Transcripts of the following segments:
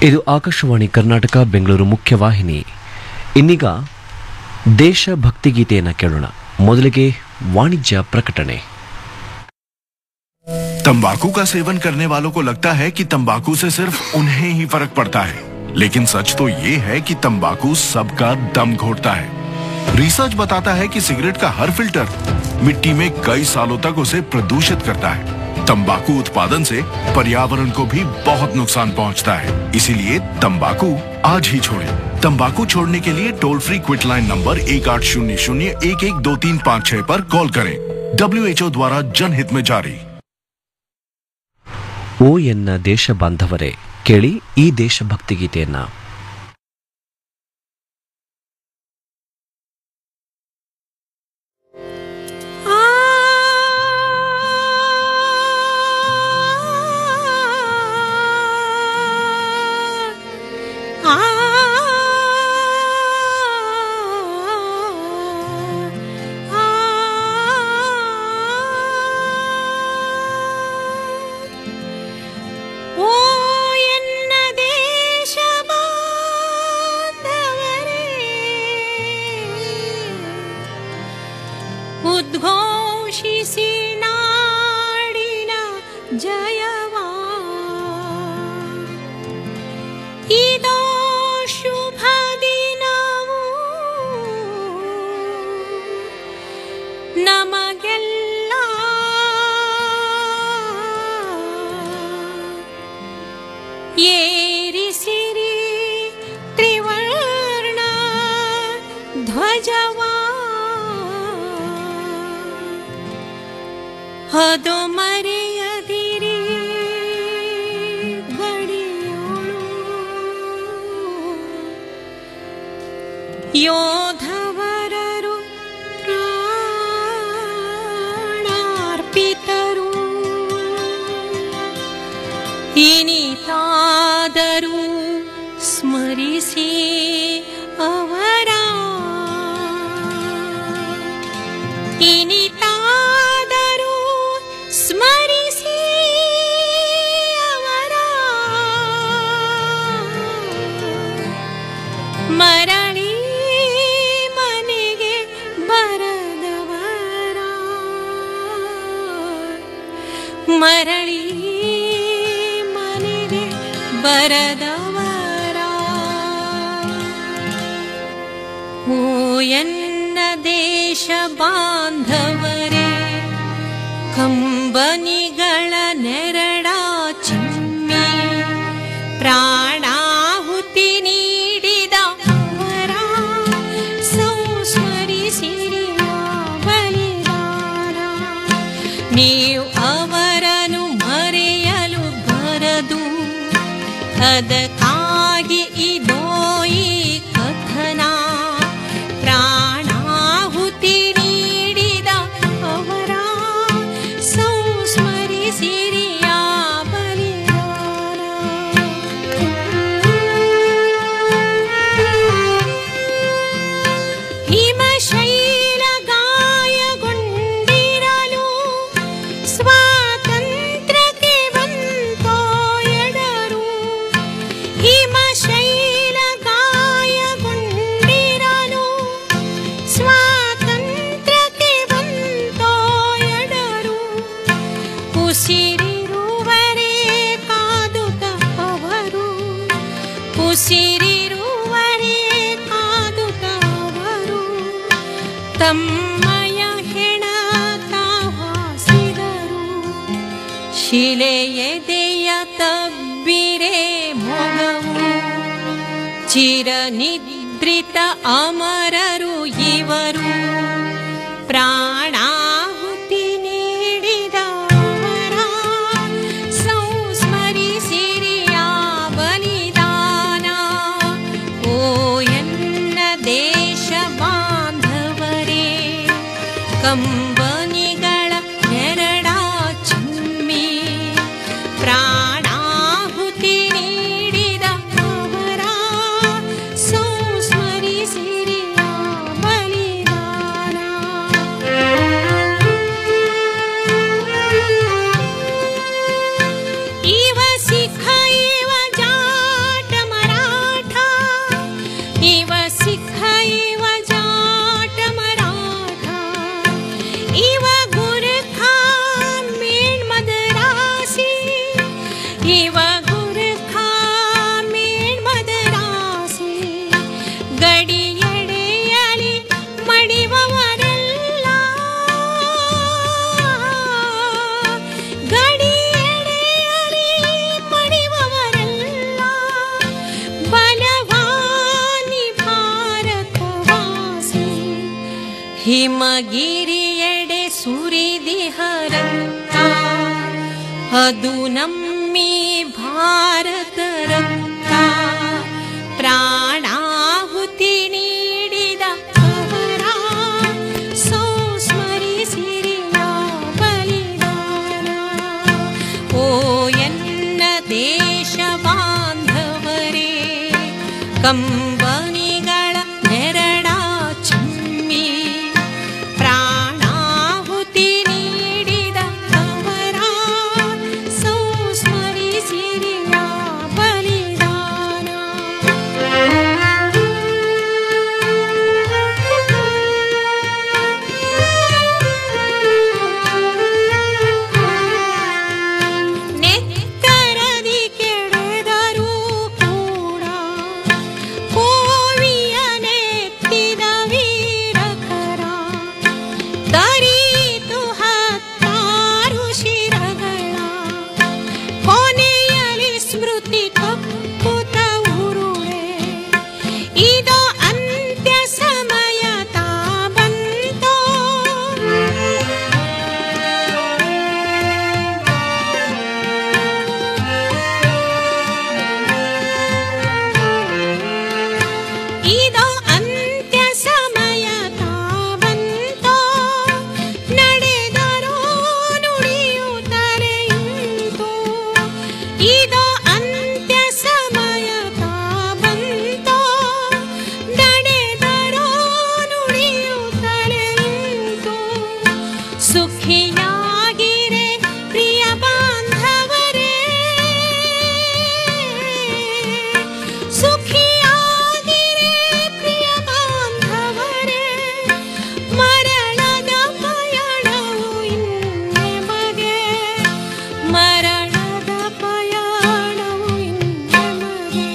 ಇದು ಆಕಾಶವಾಣಿ ಕರ್ನಾಟಕ ಬೆಂಗಳೂರು ಮುಖ್ಯವಾಹಿನಿ ಇನ್ನೀಗ ದೇಶಭಕ್ತಿ ಗೀತೆಯನ್ನು ಕೇಳೋಣ ಮೊದಲಿಗೆ ವಾಣಿಜ್ಯ ಪ್ರಕಟಣೆ तंबाकू का सेवन करने वालों को लगता है कि तंबाकू से सिर्फ उन्हें ही फर्क पड़ता है लेकिन सच तो ये है कि तंबाकू सबका दम घोटता है रिसर्च बताता है कि सिगरेट का हर फिल्टर मिट्टी में कई सालों तक उसे प्रदूषित करता है तंबाकू उत्पादन से पर्यावरण को भी बहुत नुकसान पहुंचता है इसीलिए तंबाकू आज ही छोड़ें। तंबाकू छोड़ने के लिए toll free quit line number एक आठ शून्य शून्य एक एक दो तीन पाँच छह पर कॉल करें डब्ल्यू द्वारा जनहित में जारी ಓ ಎನ್ನ ದೇಶ ಬಾಂಧವರೇ ಕೇಳಿ ಈ ದೇಶಭಕ್ತಿ ಗೀತೆಯನ್ನ ಓ ಎನ್ನ ದೇಶ ಬಾಂಧವರೇ ಉದ್ಘೋಷಿಸಿ ನಾಡಿನ ಜಯವಾ ಇದೋ ಶುಭ ದಿನವು ನಮಗೆಲ್ಲ ಏರಿಸಿರಿ ತ್ರಿವರ್ಣ ಧ್ವಜವಾ ಅದು ಮರೆಯದಿರಿ ಗಡಿಯೋಳು ಯೋಧವರರು ಪ್ರಾಣಾರ್ಪಿತರು ಇನಿತಾದರೂ ಸ್ಮರಿಸಿ ಅವರ ಇನಿತಾದರೂ ಸ್ಮರಿಸಿ ಅವರ ಮರಳಿ ಮನೆಗೆ ಬರದವರ ಮರಳಿ ಮನೆಗೆ ಬರದವರ ಓ ಎನ್ನ ದೇಶ ಬಾಂಧವರೇ ಕಂಬನಿಗಳ ನೆರಳ ಚಿಮ್ಮಿ ಪ್ರಾಣಾಹುತಿ ನೀಡಿದ ಅವರ ಸಂಸ್ಮರಿಸಿರಿಯ ಬಲಿದಾನ ನೀವು ಅವರನ್ನು ಮರೆಯಲು ಬರದು ಅದಕ್ಕಾಗಿ ಇದೋ ಈ ಕಥನ ಪ್ರಾಣಾಹುತಿ ನೀಡಿದ ಅವರ ಸಂಸ್ಮರಿಸಿರಿಯ ಬಲಿದಾನ ಹಿಮಶೈಲ ಗಾಯಗೊಂಡಿರಲು ಸ್ವಾತಂತ್ರ್ಯಕ್ಕೆ ಬಂತೋ ಎಡರು ಹಿಮಶೈಲ ಗಾಯಗೊಂಡಿರಲು ಸ್ವಾತಂತ್ರ್ಯಕ್ಕೆ ಬಂತೋ ಎಡರು ಉಸಿರಿರುವರೇ ಕಾದುಕ ಅವರು ಉಸಿರಿರುವರೇ ಕಾದುಕ ಅವರು ತಮ್ಮಯ ಹೆಣ ತಾವಾಸಿದರು ಶಿಲೆಯದೆಯ ತಬ್ಬಿರೆ ಮೊಗವು ಚಿರನಿದ್ರಿತ ಅಮರರು ಇವರು ಪ್ರಾಣಾಹುತಿ ನೀಡಿದವರ ಸಂಸ್ಮರಿಸಿರಿಯ ಬಲಿದಾನ ಓ ಎನ್ನ ದೇಶ ಬಾಂಧವರೇ ಕಂಬನಿಗಳ ನೆರಳ ಚಿಮ್ಮಿ ಪ್ರಾಣಾಹುತಿ ನೀಡಿದ ಅವರ ಸಂಸ್ಮರಿಸಿರಿಯ ಬಲಿದಾನ ಹಿಮಗಿರಿಯೆಡೆ ಸುರಿದಿಹರಂತ ಅದು ನಮ್ಮಿ ಭಾರತ ರಕ್ತ ಪ್ರಾಣಾಹುತಿ ನೀಡಿದ ಅವರ ಸಂಸ್ಮರಿಸಿರಿಯ ಬಲಿದಾನ ಓ ಎನ್ನ ದೇಶ ಬಾಂಧವರೇ ಕಂಬನಿಗಳ ನೆರಳ ಚಿಮ್ಮಿ ಪ್ರಾಣಾಹುತಿ ನೀಡಿದ ಅವರ ಸಂಸ್ಮರಿಸಿರಿಯ ಬಲಿದಾನ ನೆತ್ತರದಿ ಕೆಳೆದರೂ ಕೂಡ ಕೋವಿಯ ನೆತ್ತಿದ ವೀರಕರ ದರೀತು ಹತ್ತಾರು ಶಿರಗಳ ಕೊನೆಯಲ್ಲಿ ಸ್ಮೃತಿ ಕಪ್ಪುತ ಉರುಳೆ ಇದು ಅಂತ್ಯ ಸಮಯ ತಾ ಬಂತೋ ಇದು ಅಂತ್ಯ ಸಮಯ ತಾ ಬಂತೋ ನಡೆದರೋ ನುಡಿಯುತ್ತಲೇ ಇಂತು ಇದು ಅಂತ್ಯ ಸಮಯ ತಾ ಬಂತೋ ನಡೆದರೋ ನುಡಿಯುತ್ತಲೇ ಇಂತು ಸುಖಿಯಾಗಿರೆ ಪ್ರಿಯ ಬಾಂಧವರೇ ಸುಖಿಯಾಗಿರೆ ಪ್ರಿಯ ಬಾಂಧವರೇ ಮರಣದ ಪಯಣವು ಇನ್ನೆ ಮಗೆ ಮರಣದ ಪಯಣವು ಇನ್ನೆ ಮಗೆ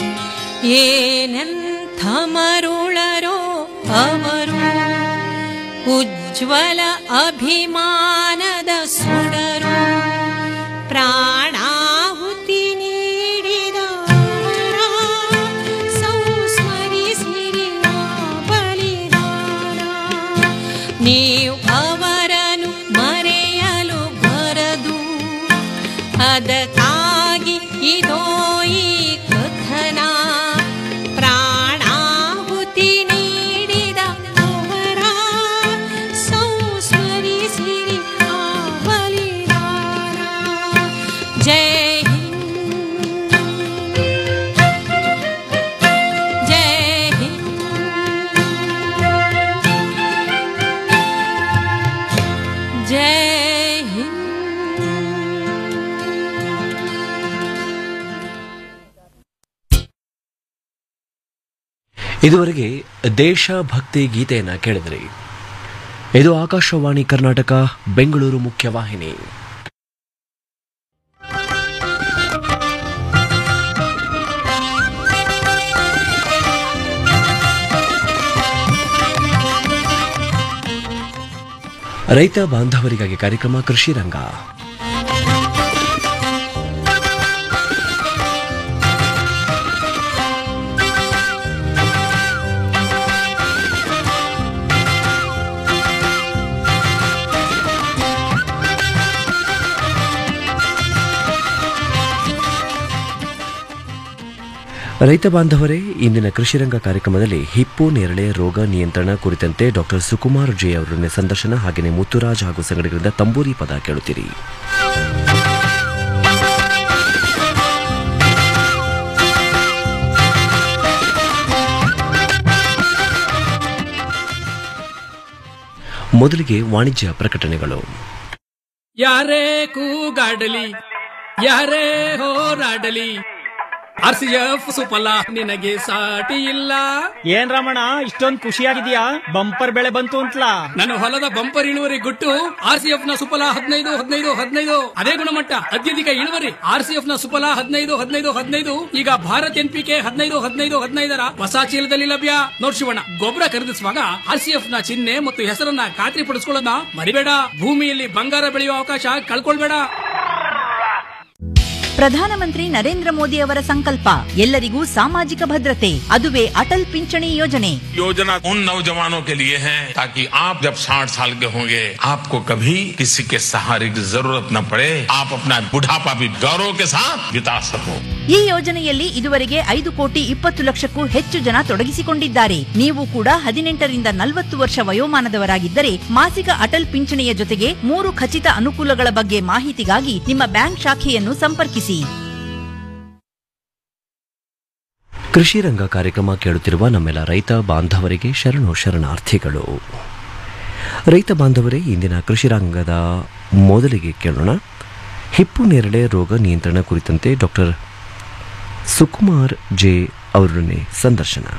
ಏನೆಂಥ ಮರುಳರೋ ಅವರು ಉಜ್ವಲ ಅಭಿಮಾನದ ಸುಡರು ಪ್ರಾಣಾಹುತಿ ನೀಡಿದವರ ಸಂಸ್ಮರಿಸಿರಿಯ ಬಲಿದಾನ ನೀವು ಅವರನ್ನು ಮರೆಯಲು ಬರದು ಅದಕ್ಕಾಗಿ ಇದೋ ಈ ಕಥನ ಪ್ರಾಣಾಹುತಿ ನೀಡಿದ ಅವರ ಸಂಸ್ಮರಿಸಿರಿ ಆ ಬಲಿದಾನ ಜಯ ಹಿಂದ್ ಜಯ ಹಿಂದ್ ಜಯ ಹಿಂದ್ ಇದುವರೆಗೆ ದೇಶಭಕ್ತಿ ಗೀತೆಯನ್ನ ಕೇಳಿದ್ರಿ ಇದು ಆಕಾಶವಾಣಿ ಕರ್ನಾಟಕ ಬೆಂಗಳೂರು ಮುಖ್ಯವಾಹಿನಿ ರೈತ ಬಾಂಧವರಿಗಾಗಿ ಕಾರ್ಯಕ್ರಮ ಕೃಷಿ ರಂಗ ರೈತ ಬಾಂಧವರೇ ಇಂದಿನ ಕೃಷಿರಂಗ ಕಾರ್ಯಕ್ರಮದಲ್ಲಿ ಹಿಪ್ಪು ನೇರಳೆ ರೋಗ ನಿಯಂತ್ರಣ ಕುರಿತಂತೆ ಡಾಕ್ಟರ್ ಸುಕುಮಾರ್ ಜೆ ಅವರೊಂದಿಗೆ ಸಂದರ್ಶನ ಹಾಗೆಯೇ ಮುತ್ತುರಾಜ್ ಹಾಗೂ ಸಂಗಡಿಗರಿಂದ ತಂಬೂರಿ ಪದ ಕೇಳುತ್ತೀರಿ ಮೊದಲಿಗೆ ವಾಣಿಜ್ಯ ಪ್ರಕಟಣೆಗಳು ಯಾರೇ ಕೂಗಾಡಲಿ ಯಾರೇ ಹೋರಾಡಲಿ ಆರ್ ಸಿ ಎಫ್ ಸುಫಲ ನಿನಗೆ ಸಾಟಿ ಇಲ್ಲ ಏನ್ ರಮಣ ಇಷ್ಟೊಂದ್ ಖುಷಿಯಾಗಿದ್ಯಾ ಬಂಪರ್ ಬೆಳೆ ಬಂತು ಅಂತ್ಲಾ ನನ್ನ ಹೊಲದ ಬಂಪರ್ ಇಳುವರಿ ಗುಟ್ಟು ಆರ್ ಸಿ ಎಫ್ ನ ಸುಫಲ ಹದಿನೈದು ಹದಿನೈದು ಹದಿನೈದು ಅದೇ ಗುಣಮಟ್ಟ ಅತ್ಯಧಿಕ ಇಳುವರಿ ಆರ್ ಸಿ ಎಫ್ ನ ಸುಫಲ ಹದಿನೈದು ಹದಿನೈದು ಹದಿನೈದು ಈಗ ಭಾರತ್ ಎನ್ ಪಿ ಕೆ ಹದಿನೈದು ಹದಿನೈದು ಹದಿನೈದರ ಹೊಸ ಚೀಲದಲ್ಲಿ ಲಭ್ಯ ನೋಡ್ ಶಿವಣ್ಣ ಗೊಬ್ಬರ ಖರೀದಿಸುವಾಗ ಆರ್ ಸಿ ಎಫ್ ನ ಚಿಹ್ನೆ ಮತ್ತು ಹೆಸರನ್ನ ಖಾತ್ರಿ ಪಡಿಸ್ಕೊಳ್ಳೋದನ್ನ ಮರಿಬೇಡ ಭೂಮಿಯಲ್ಲಿ ಬಂಗಾರ ಬೆಳೆಯುವ ಅವಕಾಶ ಕಳ್ಕೊಳ್ಬೇಡ ಪ್ರಧಾನಮಂತ್ರಿ ನರೇಂದ್ರ ಮೋದಿ ಅವರ ಸಂಕಲ್ಪ ಎಲ್ಲರಿಗೂ ಸಾಮಾಜಿಕ ಭದ್ರತೆ ಅದುವೇ ಅಟಲ್ ಪಿಂಚಣಿ ಯೋಜನೆ योजना उन नौजवानों के लिए है ताकि आप जब 60 साल के होंगे आपको कभी किसी के सहारे की जरूरत न पड़े आप अपना बुढ़ापा भी गौरव के साथ बिता सको ಈ ಯೋಜನೆಯಲ್ಲಿ ಇದುವರೆಗೆ ಐದು ಕೋಟಿ ಇಪ್ಪತ್ತು ಲಕ್ಷಕ್ಕೂ ಹೆಚ್ಚು ಜನ ತೊಡಗಿಸಿಕೊಂಡಿದ್ದಾರೆ ನೀವು ಕೂಡ ಹದಿನೆಂಟರಿಂದ ನಲವತ್ತು ವರ್ಷ ವಯೋಮಾನದವರಾಗಿದ್ದರೆ ಮಾಸಿಕ ಅಟಲ್ ಪಿಂಚಣಿಯ ಜೊತೆಗೆ ಮೂರು ಖಚಿತ ಅನುಕೂಲಗಳ ಬಗ್ಗೆ ಮಾಹಿತಿಗಾಗಿ ನಿಮ್ಮ ಬ್ಯಾಂಕ್ ಶಾಖೆಯನ್ನು ಸಂಪರ್ಕಿಸಿ ಕೃಷಿ ರಂಗ ಕಾರ್ಯಕ್ರಮ ಕೇಳುತ್ತಿರುವ ನಮ್ಮೆಲ್ಲ ರೈತ ಬಾಂಧವರಿಗೆ ಶರಣು ಶರಣಾರ್ಥಿಗಳು ರೈತ ಬಾಂಧವರೇ ಇಂದಿನ ಕೃಷಿ ರಂಗದ ಮೊದಲಿಗೆ ಕೇಳೋಣ ಹಿಪ್ಪು ನೇರಳೆ ರೋಗ ನಿಯಂತ್ರಣ ಕುರಿತಂತೆ ಡಾಕ್ಟರ್ ಸುಕುಮಾರ್ ಜೆ ಅವರೊಡನೆ ಸಂದರ್ಶನ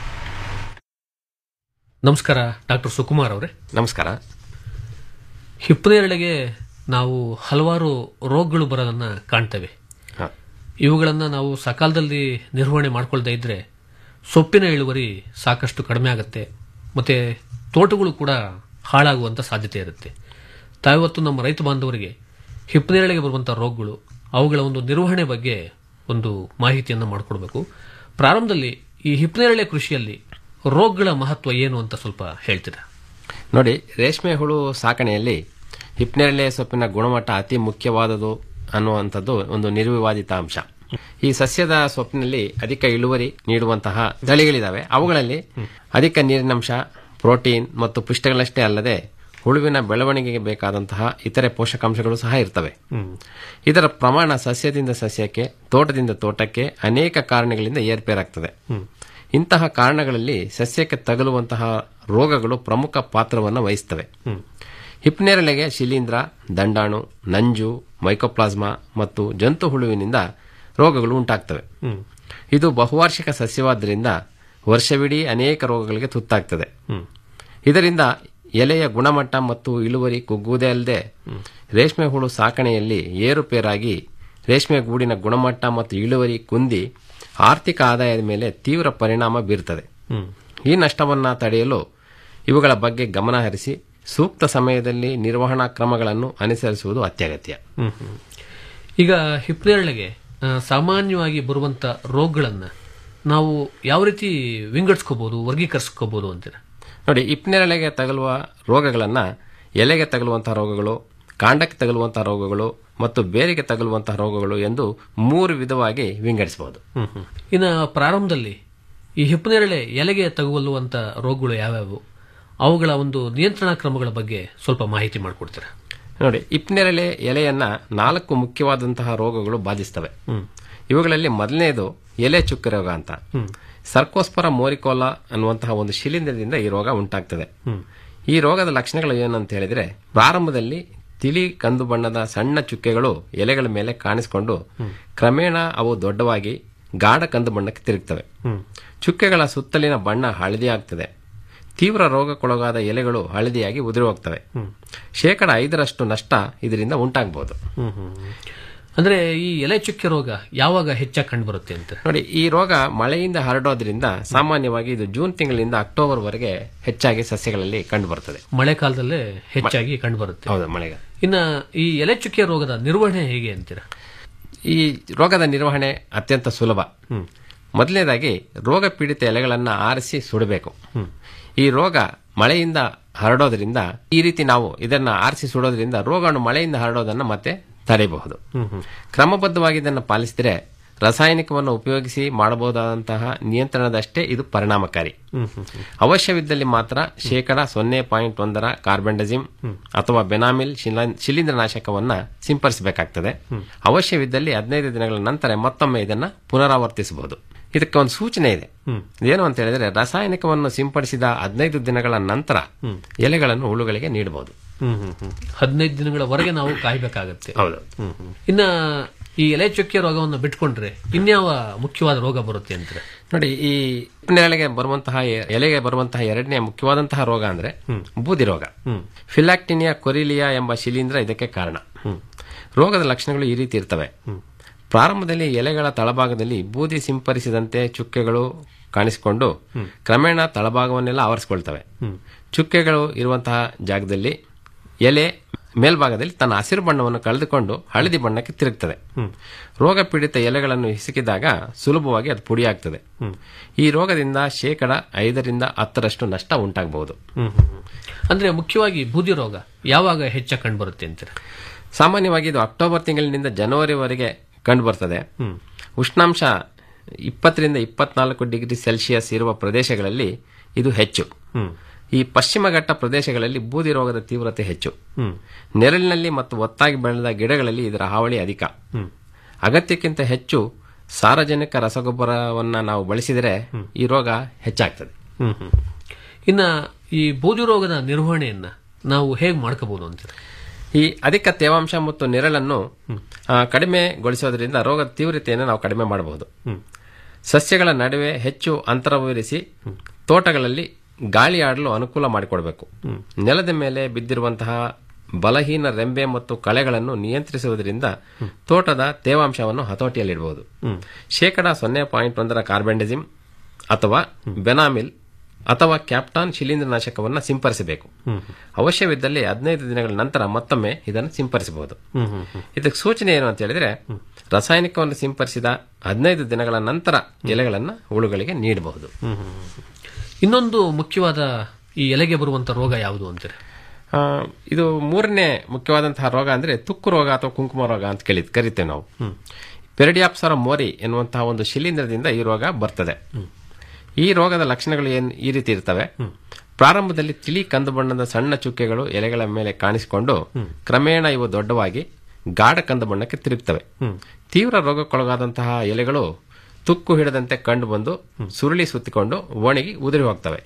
ನಮಸ್ಕಾರ ಡಾಕ್ಟರ್ ಸುಕುಮಾರ್ ಅವರೇ ನಮಸ್ಕಾರ ಹಿಪ್ಪನೇರಳೆಗೆ ನಾವು ಹಲವಾರು ರೋಗಗಳು ಬರೋದನ್ನ ಕಾಣ್ತೇವೆ ಹ. ಇವುಗಳನ್ನು ನಾವು ಸಕಾಲದಲ್ಲಿ ನಿರ್ವಹಣೆ ಮಾಡ್ಕೊಳ್ದೇ ಇದ್ರೆ ಸೊಪ್ಪಿನ ಇಳುವರಿ ಸಾಕಷ್ಟು ಕಡಿಮೆ ಆಗುತ್ತೆ ಮತ್ತೆ ತೋಟಗಳು ಕೂಡ ಹಾಳಾಗುವಂತ ಸಾಧ್ಯತೆ ಇರುತ್ತೆ ತಾವಿವತ್ತು ನಮ್ಮ ರೈತ ಬಾಂಧವರಿಗೆ ಹಿಪ್ಪನೇರಳೆಗೆ ಬರುವಂಥ ರೋಗಗಳು ಅವುಗಳ ಒಂದು ನಿರ್ವಹಣೆ ಬಗ್ಗೆ ಒಂದು ಮಾಹಿತಿಯನ್ನು ಮಾಡಿಕೊಡ್ಬೇಕು ಪ್ರಾರಂಭದಲ್ಲಿ ಈ ಹಿಪ್ಪನೇರಳೆ ಕೃಷಿಯಲ್ಲಿ ರೋಗಗಳ ಮಹತ್ವ ಏನು ಅಂತ ಸ್ವಲ್ಪ ಹೇಳ್ತೀರಾ ನೋಡಿ ರೇಷ್ಮೆ ಹುಳು ಸಾಕಣೆಯಲ್ಲಿ ಹಿಪ್ನೇರಳೆ ಸೊಪ್ಪಿನ ಗುಣಮಟ್ಟ ಅತಿ ಮುಖ್ಯವಾದುದು ಅನ್ನುವಂಥದ್ದು ಒಂದು ನಿರ್ವಿವಾದಿತ ಅಂಶ ಈ ಸಸ್ಯದ ಸೊಪ್ಪಿನಲ್ಲಿ ಅಧಿಕ ಇಳುವರಿ ನೀಡುವಂತಹ ತಳಿಗಳಿದಾವೆ ಅವುಗಳಲ್ಲಿ ಅಧಿಕ ನೀರಿನಂಶ ಪ್ರೋಟೀನ್ ಮತ್ತು ಪುಷ್ಟಗಳಷ್ಟೇ ಅಲ್ಲದೆ ಹುಳುವಿನ ಬೆಳವಣಿಗೆಗೆ ಬೇಕಾದಂತಹ ಇತರೆ ಪೋಷಕಾಂಶಗಳು ಸಹ ಇರ್ತವೆ ಇದರ ಪ್ರಮಾಣ ಸಸ್ಯದಿಂದ ಸಸ್ಯಕ್ಕೆ ತೋಟದಿಂದ ತೋಟಕ್ಕೆ ಅನೇಕ ಕಾರಣಗಳಿಂದ ಏರ್ಪೇರಾಗ್ತದೆ ಇಂತಹ ಕಾರಣಗಳಲ್ಲಿ ಸಸ್ಯಕ್ಕೆ ತಗುಲುವಂತಹ ರೋಗಗಳು ಪ್ರಮುಖ ಪಾತ್ರವನ್ನು ವಹಿಸ್ತವೆ ಹಿಪ್ನೇರಳೆಗೆ ಶಿಲೀಂಧ್ರ ದಂಡಾಣು ನಂಜು ಮೈಕೋಪ್ಲಾಸ್ಮಾ ಮತ್ತು ಜಂತು ಹುಳುವಿನಿಂದ ರೋಗಗಳು ಉಂಟಾಗ್ತವೆ ಇದು ಬಹುವಾರ್ಷಿಕ ಸಸ್ಯವಾದ್ದರಿಂದ ವರ್ಷವಿಡೀ ಅನೇಕ ರೋಗಗಳಿಗೆ ತುತ್ತಾಗ್ತದೆ ಇದರಿಂದ ಎಲೆಯ ಗುಣಮಟ್ಟ ಮತ್ತು ಇಳುವರಿ ಕುಗ್ಗುವುದೇ ಅಲ್ಲದೆ ರೇಷ್ಮೆ ಹುಳು ಸಾಕಣೆಯಲ್ಲಿ ಏರುಪೇರಾಗಿ ರೇಷ್ಮೆ ಗೂಡಿನ ಗುಣಮಟ್ಟ ಮತ್ತು ಇಳುವರಿ ಕುಂದಿ ಆರ್ಥಿಕ ಆದಾಯದ ಮೇಲೆ ತೀವ್ರ ಪರಿಣಾಮ ಬೀರ್ತದೆ ಈ ನಷ್ಟವನ್ನು ತಡೆಯಲು ಇವುಗಳ ಬಗ್ಗೆ ಗಮನ ಹರಿಸಿ ಸೂಕ್ತ ಸಮಯದಲ್ಲಿ ನಿರ್ವಹಣಾ ಕ್ರಮಗಳನ್ನು ಅನುಸರಿಸುವುದು ಅತ್ಯಗತ್ಯ ಈಗ ಹಿಪ್ಪನೇರಳೆಗೆ ಆ, ಸಾಮಾನ್ಯವಾಗಿ ಬರುವಂತ ರೋಗಗಳನ್ನ ನಾವು ಯಾವ ರೀತಿ ವಿಂಗಡಿಸ್ಕೋಬಹುದು ವರ್ಗೀಕರಿಸ್ಕೋಬಹುದು ಅಂತೀರ ನೋಡಿ ಇಪ್ನೆರಳೆಗೆ ತಗುಲುವ ರೋಗಗಳನ್ನು ಎಲೆಗೆ ತಗುಲುವಂತಹ ರೋಗಗಳು ಕಾಂಡಕ್ಕೆ ತಗುಲುವಂತಹ ರೋಗಗಳು ಮತ್ತು ಬೇರಿಗೆ ತಗುಲುವಂತಹ ರೋಗಗಳು ಎಂದು ಮೂರು ವಿಧವಾಗಿ ವಿಂಗಡಿಸಬಹುದು ಇನ್ನು ಪ್ರಾರಂಭದಲ್ಲಿ ಈ ಹಿಪ್ಪನೇರಳೆ ಎಲೆಗೆ ತಗುಲುವಂತ ರೋಗಗಳು ಯಾವ್ಯಾವು ಅವುಗಳ ಒಂದು ನಿಯಂತ್ರಣ ಕ್ರಮಗಳ ಬಗ್ಗೆ ಸ್ವಲ್ಪ ಮಾಹಿತಿ ಮಾಡಿಕೊಡ್ತೀರಾ ನೋಡಿ ಇಪ್ನೆರಳೆ ಎಲೆಯನ್ನ ನಾಲ್ಕು ಮುಖ್ಯವಾದಂತಹ ರೋಗಗಳು ಬಾಧಿಸ್ತವೆ ಇವುಗಳಲ್ಲಿ ಮೊದಲನೆಯದು ಎಲೆ ಚುಕ್ಕೆ ರೋಗ ಅಂತ ಸರ್ಕೋಸ್ಪರ ಮೋರಿಕೋಲಾ ಅನ್ನುವಂತಹ ಒಂದು ಶಿಲೀಂಧ್ರದಿಂದ ಈ ರೋಗ ಉಂಟಾಗ್ತದೆ ಈ ರೋಗದ ಲಕ್ಷಣಗಳು ಏನಂತ ಹೇಳಿದ್ರೆ ಪ್ರಾರಂಭದಲ್ಲಿ ತಿಳಿ ಕಂದು ಬಣ್ಣದ ಸಣ್ಣ ಚುಕ್ಕೆಗಳು ಎಲೆಗಳ ಮೇಲೆ ಕಾಣಿಸಿಕೊಂಡು ಕ್ರಮೇಣ ಅವು ದೊಡ್ಡವಾಗಿ ಗಾಢ ಕಂದು ಬಣ್ಣಕ್ಕೆ ತಿರುಗ್ತವೆ ಚುಕ್ಕೆಗಳ ಸುತ್ತಲಿನ ಬಣ್ಣ ಹಳದಿ ಆಗ್ತದೆ ತೀವ್ರ ರೋಗಕ್ಕೊಳಗಾದ ಎಲೆಗಳು ಹಳದಿಯಾಗಿ ಉದುರಿ ಹೋಗ್ತವೆ ಶೇಕಡ ಐದರಷ್ಟು ನಷ್ಟ ಇದರಿಂದ ಉಂಟಾಗಬಹುದು ಅಂದ್ರೆ ಈ ಎಲೆ ಚುಕ್ಕೆ ರೋಗ ಯಾವಾಗ ಹೆಚ್ಚಾಗಿ ಕಂಡು ಬರುತ್ತೆ ಅಂತ ನೋಡಿ ಈ ರೋಗ ಮಳೆಯಿಂದ ಹರಡೋದ್ರಿಂದ ಸಾಮಾನ್ಯವಾಗಿ ಇದು ಜೂನ್ ತಿಂಗಳಿಂದ ಅಕ್ಟೋಬರ್ ವರೆಗೆ ಹೆಚ್ಚಾಗಿ ಸಸ್ಯಗಳಲ್ಲಿ ಕಂಡು ಬರ್ತದೆ ಮಳೆಕಾಲದಲ್ಲೇ ಹೆಚ್ಚಾಗಿ ಕಂಡು ಬರುತ್ತೆ ಹೌದು ಮಳೆಗೆ ಇನ್ನ ಈ ಎಲೆ ಚುಕ್ಕೆ ರೋಗದ ನಿರ್ವಹಣೆ ಹೇಗೆ ಅಂತೀರಾ ಈ ರೋಗದ ನಿರ್ವಹಣೆ ಅತ್ಯಂತ ಸುಲಭ ಮೊದಲನೇದಾಗಿ ರೋಗ ಪೀಡಿತ ಎಲೆಗಳನ್ನು ಆರಿಸಿ ಸುಡಬೇಕು ಈ ರೋಗ ಮಳೆಯಿಂದ ಹರಡೋದ್ರಿಂದ ಈ ರೀತಿ ನಾವು ಇದನ್ನ ಆರಿಸಿ ಸುಡೋದ್ರಿಂದ ರೋಗವನ್ನು ಮಳೆಯಿಂದ ಹರಡೋದನ್ನ ಮತ್ತೆ ತಡೆಯಬಹುದು ಕ್ರಮಬದ್ಧವಾಗಿ ಇದನ್ನು ಪಾಲಿಸಿದರೆ ರಾಸಾಯನಿಕವನ್ನು ಉಪಯೋಗಿಸಿ ಮಾಡಬಹುದಾದಂತಹ ನಿಯಂತ್ರಣದಷ್ಟೇ ಇದು ಪರಿಣಾಮಕಾರಿ ಅವಶ್ಯವಿದ್ದಲ್ಲಿ ಮಾತ್ರ ಶೇಕಡ ಸೊನ್ನೆ ಪಾಯಿಂಟ್ ಒಂದರ ಕಾರ್ಬೆಂಡಜಿಮ್ ಅಥವಾ ಬೆನಾಮಿಲ್ ಶಿಲಾ- ಶಿಲೀಂಧ್ರನಾಶಕವನ್ನ ಸಿಂಪಡಿಸಬೇಕಾಗ್ತದೆ ಅವಶ್ಯವಿದ್ದಲ್ಲಿ ಹದಿನೈದು ದಿನಗಳ ನಂತರ ಮತ್ತೊಮ್ಮೆ ಇದನ್ನ ಪುನರಾವರ್ತಿಸಬಹುದು ಇದಕ್ಕೆ ಒಂದು ಸೂಚನೆ ಇದೆ ಏನು ಅಂತ ಹೇಳಿದ್ರೆ ರಾಸಾಯನಿಕವನ್ನು ಸಿಂಪಡಿಸಿದ ಹದಿನೈದು ದಿನಗಳ ನಂತರ ಎಲೆಗಳನ್ನು ಹುಳುಗಳಿಗೆ ನೀಡಬಹುದು ಹದಿನೈದು ದಿನಗಳವರೆಗೆ ನಾವು ಕಾಯ್ಬೇಕಾಗತ್ತೆ ಹೌದು ಇನ್ನ ಈ ಎಲೆ ಚುಕ್ಕೆ ರೋಗವನ್ನು ಬಿಟ್ಕೊಂಡ್ರೆ ಇನ್ಯಾವ ಮುಖ್ಯವಾದ ರೋಗ ಬರುತ್ತೆ ಅಂತೀರಾ ನೋಡಿ ಈ ನೆರಳಿಗೆ ಬರುವಂತಹ ಎ- ಎಲೆಗೆ ಬರುವಂತಹ ಎರಡನೇ ಮುಖ್ಯವಾದಂತಹ ರೋಗ ಅಂದ್ರೆ ಬೂದಿ ರೋಗ ಫಿಲಾಕ್ಟಿನಿಯಾ ಕೊರಿಲಿಯಾ ಎಂಬ ಶಿಲೀಂಧ್ರ ಇದಕ್ಕೆ ಕಾರಣ ರೋಗದ ಲಕ್ಷಣಗಳು ಈ ರೀತಿ ಇರ್ತವೆ ಪ್ರಾರಂಭದಲ್ಲಿ ಎಲೆಗಳ ತಳಭಾಗದಲ್ಲಿ ಬೂದಿ ಸಿಂಪರಿಸಿದಂತೆ ಚುಕ್ಕೆಗಳು ಕಾಣಿಸಿಕೊಂಡು ಕ್ರಮೇಣ ತಳಭಾಗವನ್ನೆಲ್ಲ ಆವರಿಸಿಕೊಳ್ತವೆ ಚುಕ್ಕೆಗಳು ಇರುವಂತಹ ಜಾಗದಲ್ಲಿ ಎಲೆ ಮೇಲ್ಭಾಗದಲ್ಲಿ ತನ್ನ ಹಸಿರು ಬಣ್ಣವನ್ನು ಕಳೆದುಕೊಂಡು ಹಳದಿ ಬಣ್ಣಕ್ಕೆ ತಿರುಗ್ತದೆ ರೋಗ ಪೀಡಿತ ಎಲೆಗಳನ್ನು ಹಿಸುಕಿದಾಗ ಸುಲಭವಾಗಿ ಅದು ಪುಡಿಯಾಗ್ತದೆ ಈ ರೋಗದಿಂದ ಶೇಕಡ ಐದರಿಂದ ಹತ್ತರಷ್ಟು ನಷ್ಟ ಉಂಟಾಗಬಹುದು ಅಂದ್ರೆ ಮುಖ್ಯವಾಗಿ ಬೂದಿ ರೋಗ ಯಾವಾಗ ಹೆಚ್ಚಾಗಿ ಕಂಡು ಬರುತ್ತೆ ಅಂತೀರ ಸಾಮಾನ್ಯವಾಗಿ ಇದು ಅಕ್ಟೋಬರ್ ತಿಂಗಳಿನಿಂದ ಜನವರಿವರೆಗೆ ಕಂಡು ಬರ್ತದೆ ಉಷ್ಣಾಂಶ ಇಪ್ಪತ್ತರಿಂದ ಇಪ್ಪತ್ನಾಲ್ಕು ಡಿಗ್ರಿ ಸೆಲ್ಸಿಯಸ್ ಇರುವ ಪ್ರದೇಶಗಳಲ್ಲಿ ಇದು ಹೆಚ್ಚು ಈ ಪಶ್ಚಿಮ ಘಟ್ಟ ಪ್ರದೇಶಗಳಲ್ಲಿ ಬೂದಿ ರೋಗದ ತೀವ್ರತೆ ಹೆಚ್ಚು ನೆರಳಿನಲ್ಲಿ ಮತ್ತು ಒತ್ತಾಗಿ ಬೆಳೆದ ಗಿಡಗಳಲ್ಲಿ ಇದರ ಹಾವಳಿ ಅಧಿಕ ಅಗತ್ಯಕ್ಕಿಂತ ಹೆಚ್ಚು ಸಾರಜನಕ ರಸಗೊಬ್ಬರವನ್ನ ನಾವು ಬಳಸಿದರೆ ಈ ರೋಗ ಹೆಚ್ಚಾಗ್ತದೆ ಇನ್ನ ಈ ಬೂದಿ ರೋಗದ ನಿರ್ವಹಣೆಯನ್ನ ನಾವು ಹೇಗೆ ಮಾಡ್ಕೋಬಹುದು ಅಂತೀರ ಈ ಅಧಿಕ ತೇವಾಂಶ ಮತ್ತು ನೆರಳನ್ನು ಆ, ಕಡಿಮೆಗೊಳಿಸೋದ್ರಿಂದ ರೋಗದ ತೀವ್ರತೆಯನ್ನು ನಾವು ಕಡಿಮೆ ಮಾಡಬಹುದು ಸಸ್ಯಗಳ ನಡುವೆ ಹೆಚ್ಚು ಅಂತರವಿರಿಸಿ ತೋಟಗಳಲ್ಲಿ ಗಾಳಿ ಆಡಲು ಅನುಕೂಲ ಮಾಡಿಕೊಡಬೇಕು ನೆಲದ ಮೇಲೆ ಬಿದ್ದಿರುವಂತಹ ಬಲಹೀನ ರೆಂಬೆ ಮತ್ತು ಕಳೆಗಳನ್ನು ನಿಯಂತ್ರಿಸುವುದರಿಂದ ತೋಟದ ತೇವಾಂಶವನ್ನು ಹತೋಟಿಯಲ್ಲಿಡಬಹುದು ಶೇಕಡ ಸೊನ್ನೆ ಪಾಯಿಂಟ್ ಒಂದರ ಕಾರ್ಬೆಂಡಜಿಮ್ ಅಥವಾ ಬೆನಾಮಿಲ್ ಅಥವಾ ಕ್ಯಾಪ್ಟಾನ್ ಶಿಲೀಂಧ್ರನಾಶಕವನ್ನು ಸಿಂಪರಿಸಬೇಕು ಅವಶ್ಯವಿದ್ದಲ್ಲಿ ಹದಿನೈದು ದಿನಗಳ ನಂತರ ಮತ್ತೊಮ್ಮೆ ಇದನ್ನು ಸಿಂಪರಿಸಬಹುದು ಇದಕ್ಕೆ ಸೂಚನೆ ಏನು ಅಂತ ಹೇಳಿದ್ರೆ ರಾಸಾಯನಿಕವನ್ನು ಸಿಂಪರಿಸಿದ ಹದಿನೈದು ದಿನಗಳ ನಂತರ ಎಲೆಗಳನ್ನು ಹುಳುಗಳಿಗೆ ನೀಡಬಹುದು ಇನ್ನೊಂದು ಮುಖ್ಯವಾದ ಈ ಎಲೆಗೆ ಬರುವಂತ ರೋಗ ಯಾವುದು ಅಂತೀರ ಆ, ಇದು ಮೂರನೇ ಮುಖ್ಯವಾದಂತಹ ರೋಗ ಅಂದ್ರೆ ತುಕ್ಕು ರೋಗ ಅಥವಾ ಕುಂಕುಮ ರೋಗ ಅಂತ ಕೇಳಿ ಕರಿತೇವೆ ನಾವು ಪೆರಡಿಯಾಪ್ಸರ ಮೋರಿ ಎನ್ನುವಂತಹ ಒಂದು ಶಿಲೀಂಧ್ರದಿಂದ ಈ ರೋಗ ಬರ್ತದೆ ಈ ರೋಗದ ಲಕ್ಷಣಗಳು ಏನ್ ಈ ರೀತಿ ಇರ್ತವೆ ಪ್ರಾರಂಭದಲ್ಲಿ ತಿಳಿ ಕಂದು ಬಣ್ಣದ ಸಣ್ಣ ಚುಕ್ಕೆಗಳು ಎಲೆಗಳ ಮೇಲೆ ಕಾಣಿಸಿಕೊಂಡು ಕ್ರಮೇಣ ಇವು ದೊಡ್ಡವಾಗಿ ಗಾಢ ಕಂದು ಬಣ್ಣಕ್ಕೆ ತಿರುಗ್ತವೆ ತೀವ್ರ ರೋಗಕ್ಕೊಳಗಾದಂತಹ ಎಲೆಗಳು ತುಕ್ಕು ಹಿಡದಂತೆ ಕಂಡು ಬಂದು ಸುರುಳಿ ಸುತ್ತಿಕೊಂಡು ಒಣಗಿ ಉದುರಿ ಹೋಗ್ತವೆ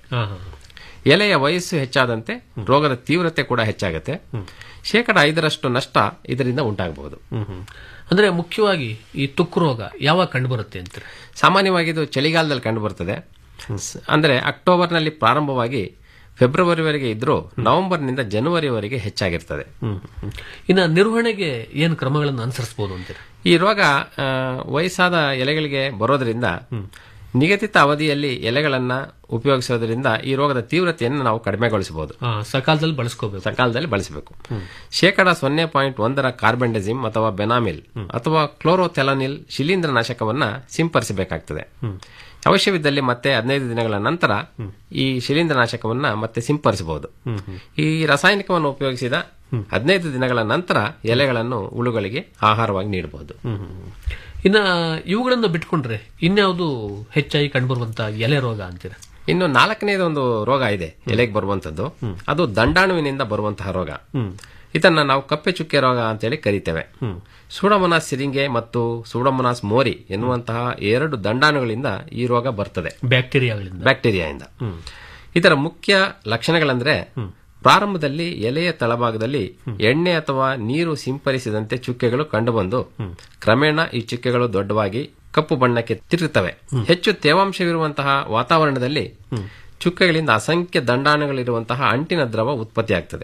ಎಲೆಯ ವಯಸ್ಸು ಹೆಚ್ಚಾದಂತೆ ರೋಗದ ತೀವ್ರತೆ ಕೂಡ ಹೆಚ್ಚಾಗುತ್ತೆ ಶೇಕಡ ಐದರಷ್ಟು ನಷ್ಟ ಇದರಿಂದ ಉಂಟಾಗಬಹುದು ಅಂದ್ರೆ ಮುಖ್ಯವಾಗಿ ಈ ತುಕ್ಕು ರೋಗ ಯಾವಾಗ ಕಂಡು ಬರುತ್ತೆ ಅಂತೀರ ಸಾಮಾನ್ಯವಾಗಿ ಇದು ಚಳಿಗಾಲದಲ್ಲಿ ಕಂಡು ಬರ್ತದೆ ಸ್- ಅಂದ್ರೆ ಅಕ್ಟೋಬರ್ನಲ್ಲಿ ಪ್ರಾರಂಭವಾಗಿ ಫೆಬ್ರವರಿವರೆಗೆ ಇದ್ರೂ ನವೆಂಬರ್ನಿಂದ ಜನವರಿವರೆಗೆ ಹೆಚ್ಚಾಗಿರ್ತದೆ ಇನ್ನ ನಿರ್ವಹಣೆಗೆ ಏನು ಕ್ರಮಗಳನ್ನು ಅನುಸರಿಸಬಹುದು ಅಂತೀರ ಈ ರೋಗ ಆ, ವಯಸ್ಸಾದ ಎಲೆಗಳಿಗೆ ಬರೋದ್ರಿಂದ ನಿಗದಿತ ಅವಧಿಯಲ್ಲಿ ಎಲೆಗಳನ್ನ ಉಪಯೋಗಿಸೋದ್ರಿಂದ ಈ ರೋಗದ ತೀವ್ರತೆಯನ್ನು ನಾವು ಕಡಿಮೆಗೊಳಿಸಬಹುದು ಆ, ಸಕಾಲದಲ್ಲಿ ಬಳಸ್ಕೋಬೇಕು ಸಕಾಲದಲ್ಲಿ ಬಳಸಬೇಕು ಶೇಕಡ ಸೊನ್ನೆ ಪಾಯಿಂಟ್ ಒಂದರ ಕಾರ್ಬೆಂಡಜಿಮ್ ಅಥವಾ ಬೆನಾಮಿಲ್ ಅಥವಾ ಕ್ಲೋರೋಥೆಲನಿಲ್ ಶಿಲೀಂಧ್ರನಾಶಕವನ್ನ ಸಿಂಪರಿಸಬೇಕಾಗ್ತದೆ ಅವಶ್ಯವಿದ್ದಲ್ಲಿ ಮತ್ತೆ ಹದಿನೈದು ದಿನಗಳ ನಂತರ ಈ ಶಿಲೀಂಧ್ರನಾಶಕವನ್ನ ಮತ್ತೆ ಸಿಂಪರಿಸಬಹುದು ಈ ರಾಸಾಯನಿಕವನ್ನು ಉಪಯೋಗಿಸಿದ ಹದಿನೈದು ದಿನಗಳ ನಂತರ ಎಲೆಗಳನ್ನು ಹುಳುಗಳಿಗೆ ಆಹಾರವಾಗಿ ನೀಡಬಹುದು ಇನ್ನ ಇವುಗಳನ್ನು ಬಿಟ್ಕೊಂಡ್ರೆ ಇನ್ಯಾವುದು ಹೆಚ್ಚಾಗಿ ಕಂಡುಬರುವಂತ ಎಲೆ ರೋಗ ಅಂತೀರ ಇನ್ನು ನಾಲ್ಕನೇದು ಒಂದು ರೋಗ ಇದೆ ಎಲೆಗೆ ಬರುವಂತದ್ದು ಅದು ದಂಡಾಣುವಿನಿಂದ ಬರುವಂತಹ ರೋಗ ಇದನ್ನ ನಾವು ಕಪ್ಪೆ ಚುಕ್ಕೆ ರೋಗ ಅಂತೇಳಿ ಕರಿತೇವೆ ಸೂಡಮೊನಾಸ್ ಸಿರಿಂಗೆ ಮತ್ತು ಸೂಡಮೊನಾಸ್ ಮೋರಿ ಎನ್ನುವಂತಹ ಎರಡು ದಂಡಾಣುಗಳಿಂದ ಈ ರೋಗ ಬರ್ತದೆ ಬ್ಯಾಕ್ಟೀರಿಯಾಗಳಿಂದ ಬ್ಯಾಕ್ಟೀರಿಯಾದಿಂದ ಇದರ ಮುಖ್ಯ ಲಕ್ಷಣಗಳಂದ್ರೆ ಪ್ರಾರಂಭದಲ್ಲಿ ಎಲೆಯ ತಳಭಾಗದಲ್ಲಿ ಎಣ್ಣೆ ಅಥವಾ ನೀರು ಸಿಂಪರಿಸಿದಂತೆ ಚುಕ್ಕೆಗಳು ಕಂಡುಬಂದು ಕ್ರಮೇಣ ಈ ಚುಕ್ಕೆಗಳು ದೊಡ್ಡವಾಗಿ ಕಪ್ಪು ಬಣ್ಣಕ್ಕೆ ತಿರುಗುತ್ತವೆ ಹೆಚ್ಚು ತೇವಾಂಶವಿರುವಂತಹ ವಾತಾವರಣದಲ್ಲಿ ಚುಕ್ಕೆಗಳಿಂದ ಅಸಂಖ್ಯ ದಂಡಾಣುಗಳಿರುವಂತಹ ಅಂಟಿನ ದ್ರವ ಉತ್ಪತ್ತಿಯಾಗ್ತದೆ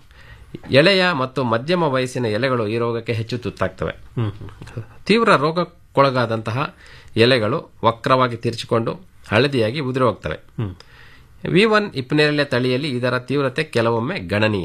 ಎಳೆಯ ಮತ್ತು ಮಧ್ಯಮ ವಯಸ್ಸಿನ ಎಲೆಗಳು ಈ ರೋಗಕ್ಕೆ ಹೆಚ್ಚು ತುತ್ತಾಗ್ತವೆ ತೀವ್ರ ರೋಗಕ್ಕೊಳಗಾದಂತಹ ಎಲೆಗಳು ವಕ್ರವಾಗಿ ತಿರುಚಿಕೊಂಡು ಹಳದಿಯಾಗಿ ಉದುರಿ ಹೋಗ್ತವೆ ವಿ ಒನ್ ಇಪ್ಪನೇರಳೆ ತಳಿಯಲ್ಲಿ ಇದರ ತೀವ್ರತೆ ಕೆಲವೊಮ್ಮೆ ಗಣನೀಯ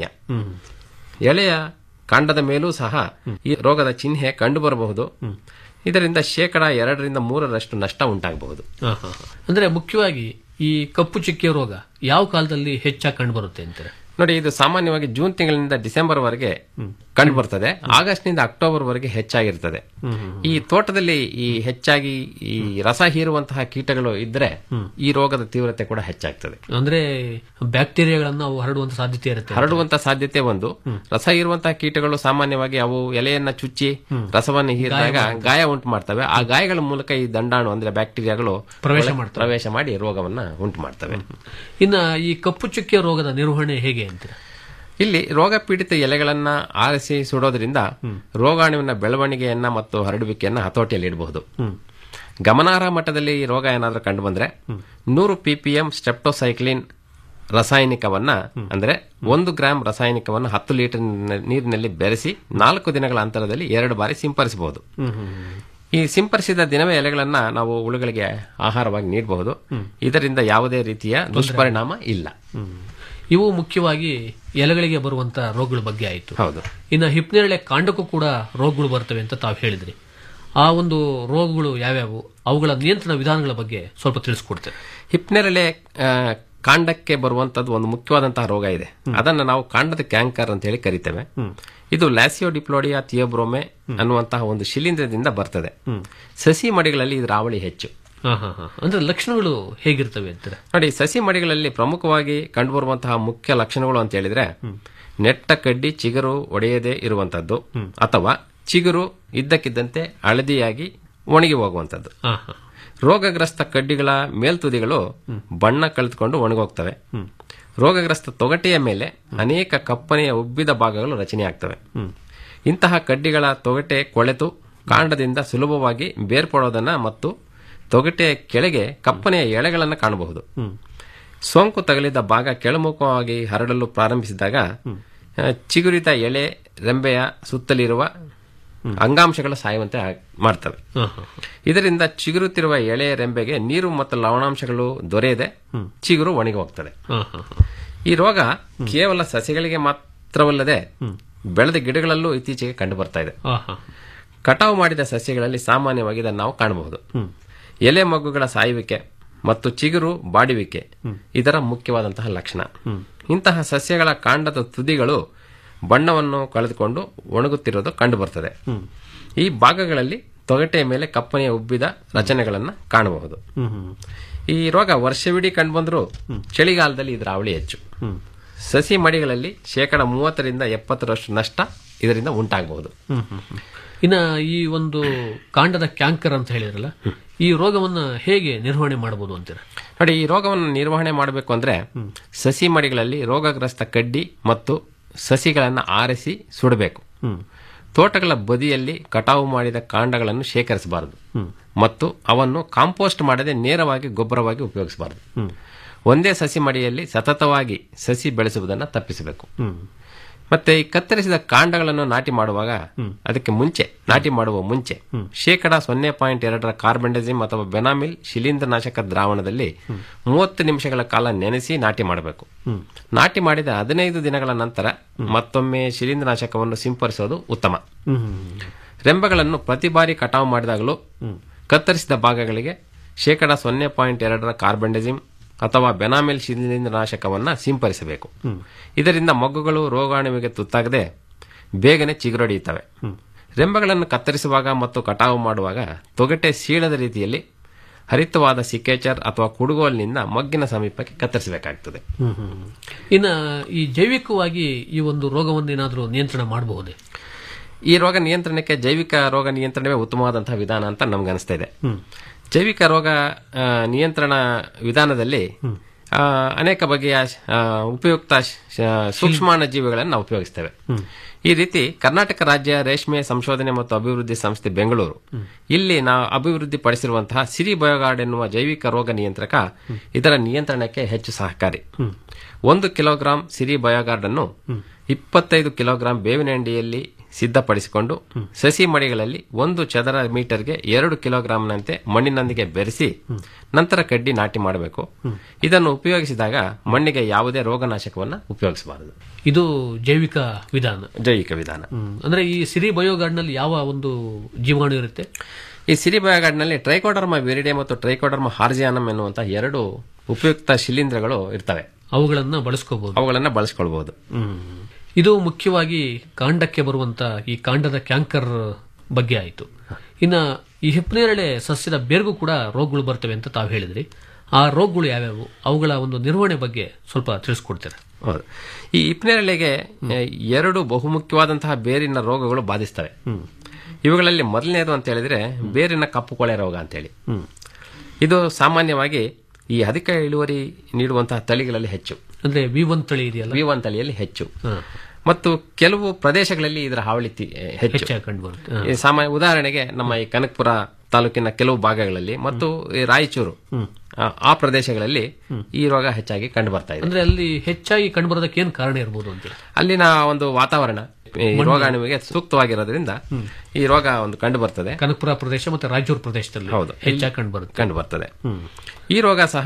ಎಳೆಯ ಕಾಂಡದ ಮೇಲೂ ಸಹ ಈ ರೋಗದ ಚಿಹ್ನೆ ಕಂಡುಬರಬಹುದು ಇದರಿಂದ ಶೇಕಡ ಎರಡರಿಂದ ಮೂರರಷ್ಟು ನಷ್ಟ ಉಂಟಾಗಬಹುದು ಆ, ಹಾ, ಹಾ. ಅಂದ್ರೆ ಮುಖ್ಯವಾಗಿ ಈ ಕಪ್ಪು ಚುಕ್ಕೆ ರೋಗ ಯಾವ ಕಾಲದಲ್ಲಿ ಹೆಚ್ಚಾಗಿ ಕಂಡು ಬರುತ್ತೆ ಅಂತೀರ ನೋಡಿ ಇದು ಸಾಮಾನ್ಯವಾಗಿ ಜೂನ್ ತಿಂಗಳಿಂದ ಡಿಸೆಂಬರ್ ವರೆಗೆ ಕಂಡು ಬರ್ತದೆ ಆಗಸ್ಟ್ ನಿಂದ ಅಕ್ಟೋಬರ್ ವರೆಗೆ ಹೆಚ್ಚಾಗಿರ್ತದೆ ಈ ತೋಟದಲ್ಲಿ ಈ ಹೆಚ್ಚಾಗಿ ಈ ರಸ ಹೀರುವಂತಹ ಕೀಟಗಳು ಇದ್ರೆ ಈ ರೋಗದ ತೀವ್ರತೆ ಕೂಡ ಹೆಚ್ಚಾಗ್ತದೆ ಅಂದ್ರೆ ಬ್ಯಾಕ್ಟೀರಿಯಾಗಳನ್ನು ಅವು ಹರಡುವಂತ ಸಾಧ್ಯತೆ ಇರುತ್ತೆ ಹರಡುವಂತ ಸಾಧ್ಯತೆ ಒಂದು ರಸ ಇರುವಂತಹ ಕೀಟಗಳು ಸಾಮಾನ್ಯವಾಗಿ ಅವು ಎಲೆಯನ್ನ ಚುಚ್ಚಿ ರಸವನ್ನು ಹೀರಿದಾಗ ಗಾಯ ಉಂಟು ಮಾಡ್ತವೆ ಆ ಗಾಯಗಳ ಮೂಲಕ ಈ ದಂಡಾಣು ಅಂದ್ರೆ ಬ್ಯಾಕ್ಟೀರಿಯಾಗಳು ಪ್ರವೇಶ ಒಳಗೆ ಮಾಡ್ತವೆ. ಪ್ರವೇಶ ಮಾಡಿ ರೋಗವನ್ನ ಉಂಟು ಮಾಡ್ತವೆ ಇನ್ನ ಈ ಕಪ್ಪು ಚುಕ್ಕೆ ರೋಗದ ನಿರ್ವಹಣೆ ಹೇಗೆ ಅಂತೀರ ಇಲ್ಲಿ ರೋಗ ಪೀಡಿತ ಎಲೆಗಳನ್ನ ಆರಿಸಿ ಸುಡೋದ್ರಿಂದ ರೋಗಾಣುವಿನ ಬೆಳವಣಿಗೆಯನ್ನ ಮತ್ತು ಹರಡುವಿಕೆಯನ್ನ ಹತೋಟಿಯಲ್ಲಿ ಇಡಬಹುದು ಗಮನಾರ್ಹ ಮಟ್ಟದಲ್ಲಿ ಈ ರೋಗ ಏನಾದರೂ ಕಂಡು ಬಂದ್ರೆ ನೂರು ಪಿಪಿಎಂ ಸ್ಟೆಪ್ಟೋಸೈಕ್ಲಿನ್ ರಾಸಾಯನಿಕವನ್ನ ಅಂದ್ರೆ ಒಂದು ಗ್ರಾಂ ರಾಸಾಯನಿಕವನ್ನು ಹತ್ತು ಲೀಟರ್ ನೀರಿನಲ್ಲಿ ಬೆರೆಸಿ ನಾಲ್ಕು ದಿನಗಳ ಅಂತರದಲ್ಲಿ ಎರಡು ಬಾರಿ ಸಿಂಪರಿಸಬಹುದು ಈ ಸಿಂಪರಿಸಿದ ದಿನವೇ ಎಲೆಗಳನ್ನ ನಾವು ಹುಳುಗಳಿಗೆ ಆಹಾರವಾಗಿ ನೀಡಬಹುದು ಇದರಿಂದ ಯಾವುದೇ ರೀತಿಯ ದುಷ್ಪರಿಣಾಮ ಇಲ್ಲ ಇವು ಮುಖ್ಯವಾಗಿ ಎಲೆಗಳಿಗೆ ಬರುವಂತ ರೋಗಗಳ ಬಗ್ಗೆ ಆಯಿತು ಹೌದು ಇನ್ನು ಹಿಪ್ನೇರಳೆ ಕಾಂಡಕ್ಕೂ ಕೂಡ ರೋಗಗಳು ಬರ್ತವೆ ಅಂತ ತಾವು ಹೇಳಿದ್ರಿ ಆ ಒಂದು ರೋಗಗಳು ಯಾವ್ಯಾವು ಅವುಗಳ ನಿಯಂತ್ರಣ ವಿಧಾನಗಳ ಬಗ್ಗೆ ಸ್ವಲ್ಪ ತಿಳಿಸ್ಕೊಡ್ತೇವೆ ಹಿಪ್ನೆರಳೆ ಆ, ಕಾಂಡಕ್ಕೆ ಬರುವಂತದ್ದು ಒಂದು ಮುಖ್ಯವಾದಂತಹ ರೋಗ ಇದೆ ಅದನ್ನ ನಾವು ಕಾಂಡದ ಕ್ಯಾಂಕರ್ ಅಂತ ಹೇಳಿ ಕರಿತೇವೆ ಇದು ಲ್ಯಾಸಿಯೋ ಡಿಪ್ಲೋಡಿಯಾ ಥಿಯೋಬ್ರೋಮೆ ಅನ್ನುವಂತಹ ಒಂದು ಶಿಲೀಂಧ್ರದಿಂದ ಬರ್ತದೆ ಸಸಿ ಮಡಿಗಳಲ್ಲಿ ಇದರ ಹಾವಳಿ ಹೆಚ್ಚು ಹಾ ಹಾ ಹಾ ಅಂದ್ರೆ ಲಕ್ಷಣಗಳು ಹೇಗಿರ್ತವೆ ಅಂತೀರ ನೋಡಿ ಸಸಿ ಮಡಿಗಳಲ್ಲಿ ಪ್ರಮುಖವಾಗಿ ಕಂಡುಬರುವಂತಹ ಮುಖ್ಯ ಲಕ್ಷಣಗಳು ಅಂತ ಹೇಳಿದ್ರೆ ನೆಟ್ಟ ಕಡ್ಡಿ ಚಿಗುರು ಒಡೆಯದೇ ಇರುವಂತದ್ದು ಅಥವಾ ಚಿಗುರು ಇದ್ದಕ್ಕಿದ್ದಂತೆ ಹಳದಿಯಾಗಿ ಒಣಗಿ ಹೋಗುವಂತದ್ದು ಹಾ ಹಾ ರೋಗಗ್ರಸ್ತ ಕಡ್ಡಿಗಳ ಮೇಲ್ತುದಿಗಳು ಬಣ್ಣ ಕಳೆದುಕೊಂಡು ಒಣಗೋಗ್ತವೆ ರೋಗಗ್ರಸ್ತ ತೊಗಟೆಯ ಮೇಲೆ ಅನೇಕ ಕಪ್ಪನೆಯ ಉಬ್ಬಿದ ಭಾಗಗಳು ರಚನೆಯಾಗ್ತವೆ ಇಂತಹ ಕಡ್ಡಿಗಳ ತೊಗಟೆ ಕೊಳೆತು ಕಾಂಡದಿಂದ ಸುಲಭವಾಗಿ ಬೇರ್ಪಡೋದನ್ನ ಮತ್ತು ತೊಗಟೆಯ ಕೆಳಗೆ ಕಪ್ಪನೆಯ ಎಳೆಗಳನ್ನು ಕಾಣಬಹುದು ಸೋಂಕು ತಗಲಿದ ಭಾಗ ಕೆಳಮುಖವಾಗಿ ಹರಡಲು ಪ್ರಾರಂಭಿಸಿದಾಗ ಆ, ಚಿಗುರಿದ ಎಳೆ ರೆಂಬೆಯ ಸುತ್ತಲಿರುವ ಅಂಗಾಂಶಗಳು ಸಾಯುವಂತೆ ಆಗ್- ಮಾಡ್ತವೆ ಹಾ ಹಾ ಇದರಿಂದ ಚಿಗುರುತ್ತಿರುವ ಎಳೆಯ ರೆಂಬೆಗೆ ನೀರು ಮತ್ತು ಲವಣಾಂಶಗಳು ದೊರೆಯದೆ ಚಿಗುರು ಒಣಗಿ ಹೋಗ್ತದೆ ಹಾ ಹಾ ಹಾ ಈ ರೋಗ ಕೇವಲ ಸಸಿಗಳಿಗೆ ಮಾತ್ರವಲ್ಲದೆ ಬೆಳೆದ ಗಿಡಗಳಲ್ಲೂ ಇತ್ತೀಚೆಗೆ ಕಂಡು ಬರ್ತಾ ಇದೆ ಹಾ ಹಾ ಕಟಾವು ಮಾಡಿದ ಸಸ್ಯಗಳಲ್ಲಿ ಸಾಮಾನ್ಯವಾಗಿ ಇದನ್ನು ನಾವು ಕಾಣಬಹುದು ಎಲೆ ಮಗ್ಗುಗಳ ಸಾಯುವಿಕೆ ಮತ್ತು ಚಿಗುರು ಬಾಡುವಿಕೆ ಇದರ ಮುಖ್ಯವಾದಂತಹ ಲಕ್ಷಣ ಇಂತಹ ಸಸ್ಯಗಳ ಕಾಂಡದ ತುದಿಗಳು ಬಣ್ಣವನ್ನು ಕಳೆದುಕೊಂಡು ಒಣಗುತ್ತಿರೋದು ಕಂಡುಬರ್ತದೆ ಈ ಭಾಗಗಳಲ್ಲಿ ತೊಗಟೆಯ ಮೇಲೆ ಕಪ್ಪನೆಯ ಉಬ್ಬಿದ ರಚನೆಗಳನ್ನು ಕಾಣಬಹುದು ಈ ರೋಗ ವರ್ಷವಿಡೀ ಕಂಡುಬಂದರೂ ಚಳಿಗಾಲದಲ್ಲಿ ಇದರ ಅವಳಿ ಹೆಚ್ಚು ಸಸಿ ಮಡಿಗಳಲ್ಲಿ ಶೇಕಡ ಮೂವತ್ತರಿಂದ ಎಪ್ಪತ್ತರಷ್ಟು ನಷ್ಟ ಇದರಿಂದ ಉಂಟಾಗಬಹುದು ಇನ್ನ ಈ ಒಂದು ಕಾಂಡದ ಕ್ಯಾಂಕರ್ ಅಂತ ಹೇಳಿದ್ರಲ್ಲ ಈ ರೋಗವನ್ನ ಹೇಗೆ ನಿರ್ವಹಣೆ ಮಾಡಬಹುದು ಅಂತೀರ ನೋಡಿ ಈ ರೋಗವನ್ನು ನಿರ್ವಹಣೆ ಮಾಡಬೇಕು ಅಂದ್ರೆ ಸಸಿ ಮಡಿಗಳಲ್ಲಿ ರೋಗಗ್ರಸ್ತ ಕಡ್ಡಿ ಮತ್ತು ಸಸಿಗಳನ್ನು ಆರಿಸಿ ಸುಡಬೇಕು ತೋಟಗಳ ಬದಿಯಲ್ಲಿ ಕಟಾವು ಮಾಡಿದ ಕಾಂಡಗಳನ್ನು ಶೇಖರಿಸಬಾರದು ಮತ್ತು ಅವನ್ನು ಕಾಂಪೋಸ್ಟ್ ಮಾಡದೆ ನೇರವಾಗಿ ಗೊಬ್ಬರವಾಗಿ ಉಪಯೋಗಿಸಬಾರದು ಒಂದೇ ಸಸಿ ಮಡಿಯಲ್ಲಿ ಸತತವಾಗಿ ಸಸಿ ಬೆಳೆಸುವುದನ್ನು ತಪ್ಪಿಸಬೇಕು ಮತ್ತೆ ಈ ಕತ್ತರಿಸಿದ ಕಾಂಡಗಳನ್ನು ನಾಟಿ ಮಾಡುವಾಗ ಅದಕ್ಕೆ ಮುಂಚೆ ನಾಟಿ ಮಾಡುವ ಮುಂಚೆ ಶೇಕಡ ಸೊನ್ನೆ ಪಾಯಿಂಟ್ ಎರಡರ ಕಾರ್ಬೆಂಡಜಿಮ್ ಅಥವಾ ಬೆನಾಮಿಲ್ ಶಿಲೀಂಧ್ರನಾಶಕ ದ್ರಾವಣದಲ್ಲಿ ಮೂವತ್ತು ನಿಮಿಷಗಳ ಕಾಲ ನೆನೆಸಿ ನಾಟಿ ಮಾಡಬೇಕು ನಾಟಿ ಮಾಡಿದ ಹದಿನೈದು ದಿನಗಳ ನಂತರ ಮತ್ತೊಮ್ಮೆ ಶಿಲೀಂಧ್ರನಾಶಕವನ್ನು ಸಿಂಪಡಿಸೋದು ಉತ್ತಮ ರೆಂಬೆಗಳನ್ನು ಪ್ರತಿ ಬಾರಿ ಕಟಾವು ಮಾಡಿದಾಗಲೂ ಕತ್ತರಿಸಿದ ಭಾಗಗಳಿಗೆ ಶೇಕಡ ಸೊನ್ನೆ ಪಾಯಿಂಟ್ ಎರಡರ ಕಾರ್ಬೆಂಡಜಿಮ್ ಅಥವಾ ಬೆನಾಮಿಲ್ ಶಿಲೀಂಧ್ರನಾಶಕವನ್ನು ಸಿಂಪರಿಸಬೇಕು ಇದರಿಂದ ಮೊಗ್ಗುಗಳು ರೋಗಾಣುವಿಗೆ ತುತ್ತಾಗದೆ ಬೇಗನೆ ಚಿಗುರೊಡೆಯುತ್ತವೆ ರೆಂಬೆಗಳನ್ನು ಕತ್ತರಿಸುವಾಗ ಮತ್ತು ಕಟಾವು ಮಾಡುವಾಗ ತೊಗಟೆ ಸೀಳದ ರೀತಿಯಲ್ಲಿ ಹರಿತವಾದ ಸಿಕೇಚರ್ ಅಥವಾ ಕುಡುಗೋಲಿನಿಂದ ಮೊಗ್ಗಿನ ಸಮೀಪಕ್ಕೆ ಕತ್ತರಿಸಬೇಕಾಗ್ತದೆ ಇನ್ನ ಈ ಜೈವಿಕವಾಗಿ ಈ ಒಂದು ರೋಗವನ್ನು ಏನಾದರೂ ನಿಯಂತ್ರಣ ಮಾಡಬಹುದೇ ಈ ರೋಗ ನಿಯಂತ್ರಣಕ್ಕೆ ಜೈವಿಕ ರೋಗ ನಿಯಂತ್ರಣವೇ ಉತ್ತಮವಾದಂತಹ ವಿಧಾನ ಅಂತ ನಮ್ಗೆ ಅನಿಸ್ತಾ ಇದೆ ಜೈವಿಕ ರೋಗ ಆ, ನಿಯಂತ್ರಣ ವಿಧಾನದಲ್ಲಿ ಆ, ಅನೇಕ ಬಗೆಯ ಆ, ಉಪಯುಕ್ತ ಶ- ಸೂಕ್ಷ್ಮಾಣು ಜೀವಿಗಳನ್ನು ನಾವು ಉಪಯೋಗಿಸ್ತೇವೆ ಈ ರೀತಿ ಕರ್ನಾಟಕ ರಾಜ್ಯ ರೇಷ್ಮೆ ಸಂಶೋಧನೆ ಮತ್ತು ಅಭಿವೃದ್ಧಿ ಸಂಸ್ಥೆ ಬೆಂಗಳೂರು ಇಲ್ಲಿ ನಾವು ಅಭಿವೃದ್ಧಿ ಪಡಿಸಿರುವಂತಹ ಸಿರಿ ಬಯೋಗಾರ್ಡ್ ಎನ್ನುವ ಜೈವಿಕ ರೋಗ ನಿಯಂತ್ರಕ ಇದರ ನಿಯಂತ್ರಣಕ್ಕೆ ಹೆಚ್ಚು ಸಹಕಾರಿ ಒಂದು ಕಿಲೋಗ್ರಾಂ ಸಿರಿ ಬಯೋಗಾರ್ಡ್ ಅನ್ನು ಇಪ್ಪತ್ತೈದು ಕಿಲೋಗ್ರಾಂ ಬೇವಿನ ಹಿಂಡಿಯಲ್ಲಿ ಸಿದ್ಧಪಡಿಸಿಕೊಂಡು ಸಸಿ ಮಡಿಗಳಲ್ಲಿ ಒಂದು ಚದರ ಮೀಟರ್ಗೆ ಎರಡು ಕಿಲೋಗ್ರಾಂನಂತೆ ಮಣ್ಣಿನೊಂದಿಗೆ ಬೆರೆಸಿ ನಂತರ ಕಡ್ಡಿ ನಾಟಿ ಮಾಡಬೇಕು ಇದನ್ನು ಉಪಯೋಗಿಸಿದಾಗ ಮಣ್ಣಿಗೆ ಯಾವುದೇ ರೋಗನಾಶಕವನ್ನು ಉಪಯೋಗಿಸಬಾರದು ಇದು ಜೈವಿಕ ವಿಧಾನ ಜೈವಿಕ ವಿಧಾನ ಹ್ಮ್. ಅಂದ್ರೆ ಈ ಸಿರಿ ಬಯೋಗಾರ್ಡ್ನಲ್ಲಿ ಯಾವ ಒಂದು ಜೀವಾಣು ಇರುತ್ತೆ ಈ ಸಿರಿ ಬಯೋಗಾರ್ಡ್ನಲ್ಲಿ ಟ್ರೈಕೋಡರ್ಮ ವಿರಿಡೆ ಮತ್ತು ಟ್ರೈಕೋಡರ್ಮ ಹಾರ್ಜಿಯಾನಮ್ ಎನ್ನುವಂತಹ ಎರಡು ಉಪಯುಕ್ತ ಶಿಲೀಂಧ್ರಗಳು ಇರ್ತವೆ ಅವುಗಳನ್ನ ಬಳಸ್ಕೋಬಹುದು ಅವುಗಳನ್ನು ಬಳಸ್ಕೊಳ್ಬಹುದು ಇದು ಮುಖ್ಯವಾಗಿ ಕಾಂಡಕ್ಕೆ ಬರುವಂತ ಈ ಕಾಂಡದ ಕ್ಯಾಂಕರ್ ಬಗ್ಗೆ ಆಯಿತು ಇನ್ನ ಈ ಹಿಪ್ನೇರಳೆ ಸಸ್ಯದ ಬೇರ್ಗೂ ಕೂಡ ರೋಗಗಳು ಬರ್ತವೆ ಅಂತ ತಾವು ಹೇಳಿದ್ರಿ ಆ ರೋಗಗಳು ಯಾವ್ಯಾವು ಅವುಗಳ ಒಂದು ನಿರ್ವಹಣೆ ಬಗ್ಗೆ ಸ್ವಲ್ಪ ತಿಳಿಸ್ಕೊಡ್ತೀರಾ ಹೌದು ಈ ಇಪ್ನೇರಳೆಗೆ ಎರಡು ಬಹುಮುಖ್ಯವಾದಂತಹ ಬೇರಿನ ರೋಗಗಳು ಬಾಧಿಸ್ತವೆ ಇವುಗಳಲ್ಲಿ ಮೊದಲನೇದು ಅಂತ ಹೇಳಿದ್ರೆ ಬೇರಿನ ಕಪ್ಪು ಕೊಳೆ ರೋಗ ಅಂತೇಳಿ ಇದು ಸಾಮಾನ್ಯವಾಗಿ ಈ ಅಧಿಕ ಇಳುವರಿ ನೀಡುವಂತಹ ತಳಿಗಳಲ್ಲಿ ಹೆಚ್ಚು ಅಂದ್ರೆ ವಿ ಒನ್ ತಳಿ ಇದೆಯಲ್ಲ ವಿ ಒನ್ ತಳಿಯಲ್ಲಿ ಹೆಚ್ಚು ಹಾ. ಮತ್ತು ಕೆಲವು ಪ್ರದೇಶಗಳಲ್ಲಿ ಇದರ ಹಾವಳಿ ತಿ- ಹೆಚ್ಚು ಹೆಚ್ಚಾಗಿ ಕಂಡು ಬರುತ್ತೆ ಹಾ. ಈ ಸಾಮಾನ್ಯ ಉದಾಹರಣೆಗೆ ನಮ್ಮ ಈ ಕನಕಪುರ ತಾಲೂಕಿನ ಕೆಲವು ಭಾಗಗಳಲ್ಲಿ ಮತ್ತು ಈ ರಾಯಚೂರು ಆ- ಆ ಪ್ರದೇಶಗಳಲ್ಲಿ ಈ ರೋಗ ಹೆಚ್ಚಾಗಿ ಕಂಡು ಬರ್ತಾ ಇದೆ ಅಂದ್ರೆ ಅಲ್ಲಿ ಹೆಚ್ಚಾಗಿ ಕಂಡು ಬರೋದಕ್ಕೆ ಏನ್ ಕಾರಣ ಇರ್ಬೋದು ಅಂತ ಅಲ್ಲಿನ ಒಂದು ವಾತಾವರಣ ಈ ರೋಗಾಣುವಿಗೆ ಸೂಕ್ತವಾಗಿರೋದ್ರಿಂದ ಈ ರೋಗ ಒಂದು ಕಂಡು ಬರ್ತದೆ ಕನಕಪುರ ಪ್ರದೇಶ ಮತ್ತೆ ರಾಯಚೂರು ಪ್ರದೇಶದಲ್ಲಿ ಹೌದು ಹೆಚ್ಚಾಗಿ ಕಂಡು ಬರುತ್ತೆ ಕಂಡು ಬರ್ತದೆ ಈ ರೋಗ ಸಹ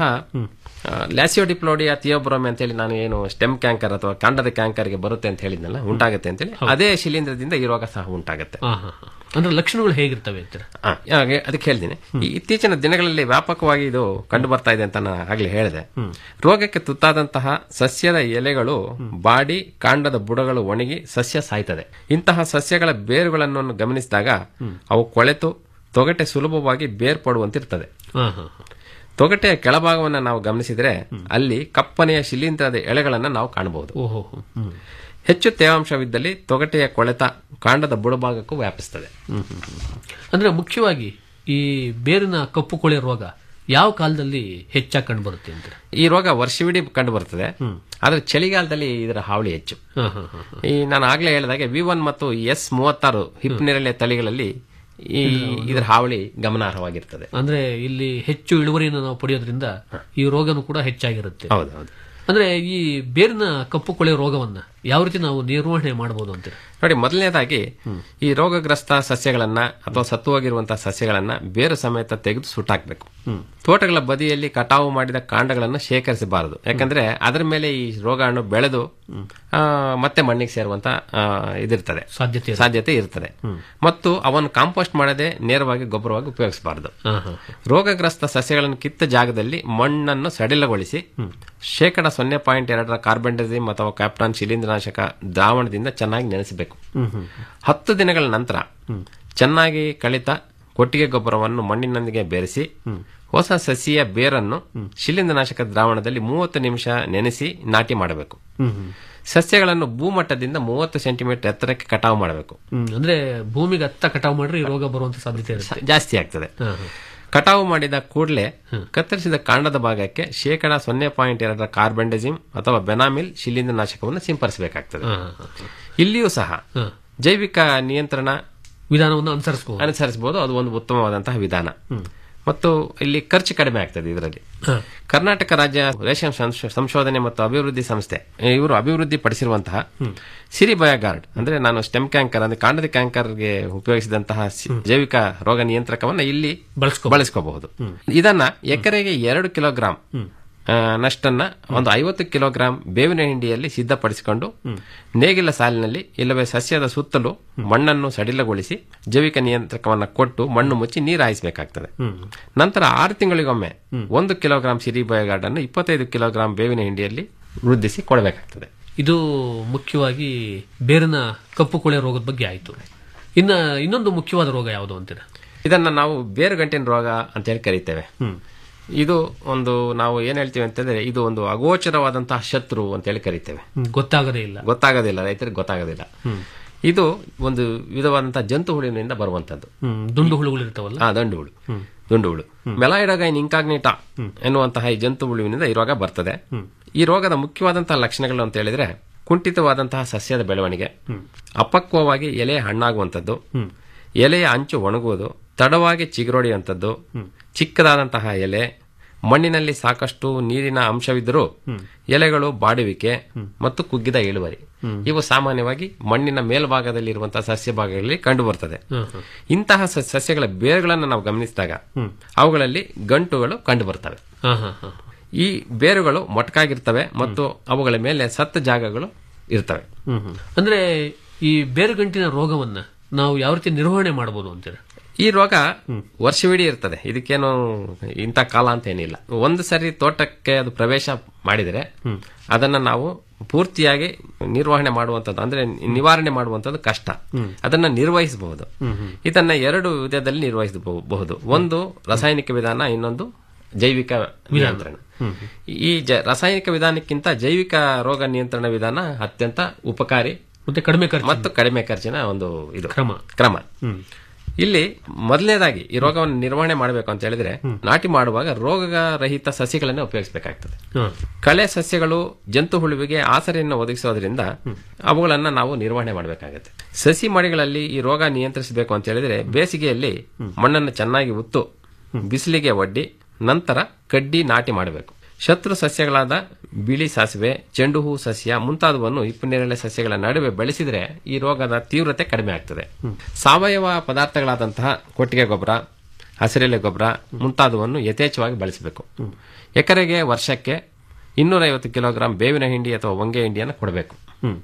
ಲ್ಯಾಸಿಯೋಡಿಪ್ಲೋಡಿಯಾ ಥಿಯೋಬ್ರೋಮಿ ಅಂತೇಳಿ ನಾನು ಏನು ಸ್ಟೆಮ್ ಕ್ಯಾಂಕರ್ ಅಥವಾ ಕಾಂಡದ ಕ್ಯಾಂಕರ್ಗೆ ಬರುತ್ತೆ ಅಂತ ಹೇಳಿದ್ನಲ್ಲ ಉಂಟಾಗುತ್ತೆ ಅಂತೇಳಿ ಅದೇ ಶಿಲೀಂಧ್ರದಿಂದ ಈ ರೋಗ ಸಹ ಉಂಟಾಗುತ್ತೆ ಹಾ ಹಾ ಹಾ. ಅಂದ್ರೆ ಲಕ್ಷಣಗಳು ಹೇಗಿರ್ತವೆ ಅಂತೀರ ಆ, ಹಾಗೆ ಅದಕ್ಕೆ ಹೇಳ್ತೀನಿ ಈ ಇತ್ತೀಚಿನ ದಿನಗಳಲ್ಲಿ ವ್ಯಾಪಕವಾಗಿ ಇದು ಕಂಡು ಬರ್ತಾ ಇದೆ ಅಂತ ನಾನು ಆಗ್ಲೇ ಹೇಳಿದೆ ರೋಗಕ್ಕೆ ತುತ್ತಾದಂತಹ ಸಸ್ಯದ ಎಲೆಗಳು ಬಾಡಿ ಕಾಂಡದ ಬುಡಗಳು ಒಣಗಿ ಸಸ್ಯ ಸಾಯ್ತದೆ ಇಂತಹ ಸಸ್ಯಗಳ ಬೇರುಗಳನ್ನು ಗಮನಿಸಿದಾಗ ಅವು ಕೊಳೆತು ತೊಗಟೆ ಸುಲಭವಾಗಿ ಬೇರ್ಪಡುವಂತಿರ್ತದೆ ಹಾ ಹಾ ಹಾ. ತೊಗಟೆಯ ಕೆಳಭಾಗವನ್ನು ನಾವು ಗಮನಿಸಿದರೆ ಅಲ್ಲಿ ಕಪ್ಪನೆಯ ಶಿಲೀಂಧ್ರದ ಎಳೆಗಳನ್ನು ನಾವು ಕಾಣಬಹುದು ಓಹೋ ಹ್ಮ್ ಹೆಚ್ಚು ತೇವಾಂಶವಿದ್ದಲ್ಲಿ ತೊಗಟೆಯ ಕೊಳೆತ ಕಾಂಡದ ಬುಡಭಾಗಕ್ಕೂ ವ್ಯಾಪಿಸ್ತದೆ ಅಂದ್ರೆ ಮುಖ್ಯವಾಗಿ ಈ ಬೇರಿನ ಕಪ್ಪು ಕೊಳೆ ರೋಗ ಯಾವ ಕಾಲದಲ್ಲಿ ಹೆಚ್ಚಾಗಿ ಕಂಡು ಬರುತ್ತೆ ಅಂತೀರ ಈ ರೋಗ ವರ್ಷವಿಡೀ ಕಂಡು ಬರ್ತದೆ ಆದ್ರೆ ಚಳಿಗಾಲದಲ್ಲಿ ಇದರ ಹಾವಳಿ ಹೆಚ್ಚು ಹಾ ಹಾ ಹಾ ಹಾ. ಈ ನಾನು ಆಗ್ಲೇ ಹೇಳಿದಾಗೆ ವಿ ಒನ್ ಮತ್ತು ಎಸ್ ಮೂವತ್ತಾರು ಹಿಪ್ ನೆರಳೆ ತಳಿಗಳಲ್ಲಿ ಈ ಇದರ ಹಾವಳಿ ಗಮನಾರ್ಹವಾಗಿರ್ತದೆ ಅಂದ್ರೆ ಇಲ್ಲಿ ಹೆಚ್ಚು ಇಳುವರಿಯನ್ನು ನಾವು ಪಡೆಯೋದ್ರಿಂದ ಈ ರೋಗನು ಕೂಡ ಹೆಚ್ಚಾಗಿರುತ್ತೆ ಹೌದು ಹೌದು ಅಂದ್ರೆ ಈ ಬೇರಿನ ಕಪ್ಪು ಕೊಳೆ ರೋಗವನ್ನ ಯಾವ ರೀತಿ ನಾವು ನಿರ್ವಹಣೆ ಮಾಡಬಹುದು ಅಂತೀರ ನೋಡಿ ಮೊದಲನೇದಾಗಿ ಈ ರೋಗಗ್ರಸ್ತ ಸಸ್ಯಗಳನ್ನ ಅಥವಾ ಸತ್ತು ಹೋಗಿರುವಂತಹ ಸಸ್ಯಗಳನ್ನ ಬೇರು ಸಮೇತ ತೆಗೆದು ಸುಟ್ಟಾಕ್ಬೇಕು ತೋಟಗಳ ಬದಿಯಲ್ಲಿ ಕಟಾವು ಮಾಡಿದ ಕಾಂಡಗಳನ್ನು ಶೇಖರಿಸಬಾರದು ಯಾಕಂದ್ರೆ ಅದರ ಮೇಲೆ ಈ ರೋಗಾಣು ಬೆಳೆದು ಆ, ಮತ್ತೆ ಮಣ್ಣಿಗೆ ಸೇರುವಂತ ಆ, ಇದಿರ್ತದೆ ಸಾಧ್ಯತೆ ಇರುತ್ತೆ. ಸಾಧ್ಯತೆ ಇರ್ತದೆ ಮತ್ತು ಅವನ್ನು ಕಾಂಪೋಸ್ಟ್ ಮಾಡದೆ ನೇರವಾಗಿ ಗೊಬ್ಬರವಾಗಿ ಉಪಯೋಗಿಸಬಾರದು ಹಾ ಹಾ ರೋಗಗ್ರಸ್ತ ಸಸ್ಯಗಳನ್ನು ಕಿತ್ತ ಜಾಗದಲ್ಲಿ ಮಣ್ಣನ್ನು ಸಡಿಲಗೊಳಿಸಿ ಶೇಕಡ ಸೊನ್ನೆ ಪಾಯಿಂಟ್ ಎರಡರ ಕಾರ್ಬೆಂಡಜಿಮ್ ಅಥವಾ ಕ್ಯಾಪ್ಟಾನ್ ಶಿಲೀಂಧ್ರನಾಶಕ ದ್ರಾವಣದಿಂದ ಚೆನ್ನಾಗಿ ನೆನೆಸಬೇಕು ಹತ್ತು ದಿನಗಳ ನಂತರ ಚೆನ್ನಾಗಿ ಕಳಿತ ಕೊಟ್ಟಿಗೆ ಗೊಬ್ಬರವನ್ನು ಮಣ್ಣಿನೊಂದಿಗೆ ಬೆರೆಸಿ ಹೊಸ ಸಸಿಯ ಬೇರನ್ನು ಶಿಲೀಂಧ್ರನಾಶಕ ದ್ರಾವಣದಲ್ಲಿ ಮೂವತ್ತು ನಿಮಿಷ ನೆನೆಸಿ ನಾಟಿ ಮಾಡಬೇಕು ಸಸ್ಯಗಳನ್ನು ಭೂಮಟ್ಟದಿಂದ ಮೂವತ್ತು ಸೆಂಟಿಮೀಟರ್ ಎತ್ತರಕ್ಕೆ ಕಟಾವು ಮಾಡಬೇಕು ಹ್ಮ್ ಅಂದ್ರೆ ಭೂಮಿಗೆ ಹತ್ತ ಕಟಾವು ಮಾಡ್ರೆ ಈ ರೋಗ ಬರುವಂತ ಸಾಧ್ಯತೆ ಇರುತ್ತೆ ಜಾಸ್ತಿ ಆಗ್ತದೆ ಹಾ, ಹಾ. ಕಟಾವು ಮಾಡಿದ ಕೂಡಲೇ ಕತ್ತರಿಸಿದ ಕಾಂಡದ ಭಾಗಕ್ಕೆ ಶೇಕಡ ಸೊನ್ನೆ ಪಾಯಿಂಟ್ ಎರಡರ ಕಾರ್ಬೆಂಡಜಿಮ್ ಅಥವಾ ಬೆನಾಮಿಲ್ ಶಿಲೀಂಧ್ರನಾಶಕವನ್ನು ಸಿಂಪಡಿಸಬೇಕಾಗ್ತದೆ ಹಾ, ಹಾ, ಹಾ. ಇಲ್ಲಿಯೂ ಸಹ ಹಾ. ಜೈವಿಕ ನಿಯಂತ್ರಣ ವಿಧಾನವನ್ನು ಅನುಸರಿಸಬಹುದು ಅನುಸರಿಸಬಹುದು ಅದು ಒಂದು ಉತ್ತಮವಾದಂತಹ ವಿಧಾನ ಮತ್ತು ಇಲ್ಲಿ ಖರ್ಚು ಕಡಿಮೆ ಆಗ್ತದೆ ಇದರಲ್ಲಿ ಕರ್ನಾಟಕ ರಾಜ್ಯ ರೇಷನ್ ಸಂಶೋ- ಸಂಶೋಧನೆ ಮತ್ತು ಅಭಿವೃದ್ಧಿ ಸಂಸ್ಥೆ ಇವರು ಅಭಿವೃದ್ಧಿ ಪಡಿಸಿರುವಂತಹ ಸಿರಿ ಬಯೋಗಾರ್ಡ್ ಅಂದ್ರೆ ನಾನು ಸ್ಟೆಮ್ ಕ್ಯಾಂಕರ್ ಅಂದ್ರೆ ಕಾಂಡದ ಕ್ಯಾಂಕರ್ಗೆ ಉಪಯೋಗಿಸಿದಂತಹ ಸಿ- ಜೈವಿಕ ರೋಗ ನಿಯಂತ್ರಕವನ್ನ ಇಲ್ಲಿ ಬಳಸ್ಕೋಬಹುದು ಇದನ್ನ ಎಕರೆಗೆ ಎರಡು ಕಿಲೋಗ್ರಾಂ ಆ, ನಷ್ಟನ್ನ ಒಂದು ಐವತ್ತು ಕಿಲೋಗ್ರಾಂ ಬೇವಿನ ಹಿಂಡಿಯಲ್ಲಿ ಸಿದ್ಧಪಡಿಸಿಕೊಂಡು ನೇಗಿಲ ಸಾಲಿನಲ್ಲಿ ಇಲ್ಲವೇ ಸಸ್ಯದ ಸುತ್ತಲೂ ಮಣ್ಣನ್ನು ಸಡಿಲಗೊಳಿಸಿ ಜೈವಿಕ ನಿಯಂತ್ರಕವನ್ನ ಕೊಟ್ಟು ಮಣ್ಣು ಮುಚ್ಚಿ ನೀರು ಹಾಯಿಸಬೇಕಾಗ್ತದೆ ನಂತರ ಆರು ತಿಂಗಳಿಗೊಮ್ಮೆ ಒಂದು ಕಿಲೋಗ್ರಾಂ ಸಿರಿ ಬಯೋಗಾರ್ಡ್ ಅನ್ನು ಇಪ್ಪತ್ತೈದು ಕಿಲೋಗ್ರಾಂ ಬೇವಿನ ಹಿಂಡಿಯಲ್ಲಿ ವೃದ್ಧಿಸಿ ಕೊಡಬೇಕಾಗ್ತದೆ ಇದು ಮುಖ್ಯವಾಗಿ ಬೇರಿನ ಕಪ್ಪು ಕೊಳೆ ರೋಗದ ಬಗ್ಗೆ ಆಯ್ತು ಇನ್ನ ಇನ್ನೊಂದು ಮುಖ್ಯವಾದ ರೋಗ ಯಾವುದು ಅಂತೀರ ಇದನ್ನ ನಾವು ಬೇರುಗಂಟಿನ ರೋಗ ಅಂತ ಹೇಳಿ ಕರಿತೇವೆ ಇದು ಒಂದು ನಾವು ಏನ್ ಹೇಳ್ತೀವಿ ಅಂತಂದ್ರೆ ಇದು ಒಂದು ಅಗೋಚರವಾದಂತಹ ಶತ್ರು ಅಂತ ಹೇಳಿ ಕರಿತೇವೆ ಹ್ಮ್, ಗೊತ್ತಾಗದೇ ಇಲ್ಲ ಗೊತ್ತಾಗೋದಿಲ್ಲ ರೈತರಿಗೆ ಗೊತ್ತಾಗೋದಿಲ್ಲ ಇದು ಒಂದು ವಿಧವಾದಂತಹ ಜಂತು ಹುಳುವಿನಿಂದ ಬರುವಂತದ್ದು ಹ್ಮ್, ದುಂಡು ಹುಳುಗಳು ಇರ್ತಾವಲ್ಲ ಆ ದಂಡು ಹುಳು ದುಂಡು ಹುಳು ಮೆಲಾಯಿಡಗೈನ್ ಇಂಕಾಗ್ನಿಟಾ ಎನ್ನುವಂತಹ ಈ ಜಂತು ಹುಳುವಿನಿಂದ ಈ ರೋಗ ಬರ್ತದೆ ಈ ರೋಗದ ಮುಖ್ಯವಾದಂತಹ ಲಕ್ಷಣಗಳು ಅಂತ ಹೇಳಿದ್ರೆ ಕುಂಠಿತವಾದಂತಹ ಸಸ್ಯದ ಬೆಳವಣಿಗೆ ಅಪಕ್ವವಾಗಿ ಎಲೆ ಹಣ್ಣಾಗುವಂಥದ್ದು ಎಲೆಯ ಅಂಚು ಒಣಗುವುದು ತಡವಾಗಿ ಚಿಗುರೊಡೆಯುವಂಥದ್ದು ಚಿಕ್ಕದಾದಂತಹ ಎಲೆ ಮಣ್ಣಿನಲ್ಲಿ ಸಾಕಷ್ಟು ನೀರಿನ ಅಂಶವಿದ್ದರೂ ಎಲೆಗಳು ಬಾಡುವಿಕೆ ಮತ್ತು ಕುಗ್ಗಿದ ಇಳುವರಿ ಇವು ಸಾಮಾನ್ಯವಾಗಿ ಮಣ್ಣಿನ ಮೇಲ್ಭಾಗದಲ್ಲಿ ಇರುವಂತಹ ಸಸ್ಯ ಭಾಗಗಳಲ್ಲಿ ಕಂಡು ಬರ್ತದೆ ಇಂತಹ ಸ- ಸಸ್ಯಗಳ ಬೇರುಗಳನ್ನು ನಾವು ಗಮನಿಸಿದಾಗ ಅವುಗಳಲ್ಲಿ ಗಂಟುಗಳು ಕಂಡು ಬರ್ತವೆ ಹಾ ಹಾ ಹಾ ಈ ಬೇರುಗಳು ಮೊಟಕಾಗಿರ್ತವೆ ಮತ್ತು ಅವುಗಳ ಮೇಲೆ ಸತ್ತ ಜಾಗಗಳು ಇರ್ತವೆ ಹ್ಮ್, ಹ್ಮ್. ಅಂದ್ರೆ ಈ ಬೇರುಗಂಟಿನ ರೋಗವನ್ನ ನಾವು ಯಾವ ರೀತಿ ನಿರ್ವಹಣೆ ಮಾಡಬಹುದು ಅಂತೀರ ಈ ರೋಗ ವರ್ಷವಿಡೀ ಇರ್ತದೆ ಇದಕ್ಕೇನು ಇಂಥ ಕಾಲ ಅಂತ ಏನಿಲ್ಲ ಒಂದು ಸರಿ ತೋಟಕ್ಕೆ ಅದು ಪ್ರವೇಶ ಮಾಡಿದರೆ ಅದನ್ನ ನಾವು ಪೂರ್ತಿಯಾಗಿ ನಿರ್ವಹಣೆ ಮಾಡುವಂಥದ್ದು ಅಂದ್ರೆ ನಿವಾರಣೆ ಮಾಡುವಂಥದ್ದು ಕಷ್ಟ ಅದನ್ನ ನಿರ್ವಹಿಸಬಹುದು ಇದನ್ನ ಎರಡು ವಿಧದಲ್ಲಿ ನಿರ್ವಹಿಸಬಹುದು ಒಂದು ರಾಸಾಯನಿಕ ವಿಧಾನ ಇನ್ನೊಂದು ಜೈವಿಕ ನಿಯಂತ್ರಣ ಈ ಜ- ರಾಸಾಯನಿಕ ವಿಧಾನಕ್ಕಿಂತ ಜೈವಿಕ ರೋಗ ನಿಯಂತ್ರಣ ವಿಧಾನ ಅತ್ಯಂತ ಉಪಕಾರಿ ಮತ್ತೆ ಕಡಿಮೆ ಖರ್ಚು ಮತ್ತು ಕಡಿಮೆ ಖರ್ಚಿನ ಒಂದು ಇದು ಕ್ರಮ. ಕ್ರಮ ಇಲ್ಲಿ ಮೊದಲನೇದಾಗಿ ಈ ರೋಗವನ್ನು ನಿರ್ವಹಣೆ ಮಾಡಬೇಕು ಅಂತ ಹೇಳಿದ್ರೆ ನಾಟಿ ಮಾಡುವಾಗ ರೋಗ ರಹಿತ ಸಸಿಗಳನ್ನೇ ಉಪಯೋಗಿಸಬೇಕಾಗ್ತದೆ ಹಾ. ಕಳೆ ಸಸ್ಯಗಳು ಜಂತು ಹುಳುವಿಗೆ ಆಸರೆಯನ್ನು ಒದಗಿಸೋದ್ರಿಂದ ಅವುಗಳನ್ನ ನಾವು ನಿರ್ವಹಣೆ ಮಾಡಬೇಕಾಗುತ್ತೆ ಸಸಿ ಮಡಿಗಳಲ್ಲಿ ಈ ರೋಗ ನಿಯಂತ್ರಿಸಬೇಕು ಅಂತ ಹೇಳಿದ್ರೆ ಬೇಸಿಗೆಯಲ್ಲಿ ಮಣ್ಣನ್ನು ಚೆನ್ನಾಗಿ ಉತ್ತು ಬಿಸಿಲಿಗೆ ಒಡ್ಡಿ ನಂತರ ಕಡ್ಡಿ ನಾಟಿ ಮಾಡಬೇಕು ಶತ್ರು ಸಸ್ಯಗಳಾದ ಬಿಳಿ ಸಾಸಿವೆ ಚೆಂಡು ಹೂ ಸಸ್ಯ ಮುಂತಾದವನ್ನು ಹಿಪ್ಪನೇರಳೆ ಸಸ್ಯಗಳ ನಡುವೆ ಬೆಳೆಸಿದರೆ ಈ ರೋಗದ ತೀವ್ರತೆ ಕಡಿಮೆ ಆಗ್ತದೆ ಸಾವಯವ ಪದಾರ್ಥಗಳಾದಂತಹ ಕೊಟ್ಟಿಗೆ ಗೊಬ್ಬರ ಹಸಿರೆಲೆ ಗೊಬ್ಬರ ಮುಂತಾದವನ್ನು ಯಥೇಚ್ಛವಾಗಿ ಬಳಸಬೇಕು ಎಕರೆಗೆ ವರ್ಷಕ್ಕೆ ಇನ್ನೂರೈವತ್ತು ಕಿಲೋಗ್ರಾಂ ಬೇವಿನ ಹಿಂಡಿ ಅಥವಾ ಹೊಂಗೆ ಹಿಂಡಿಯನ್ನು ಕೊಡಬೇಕು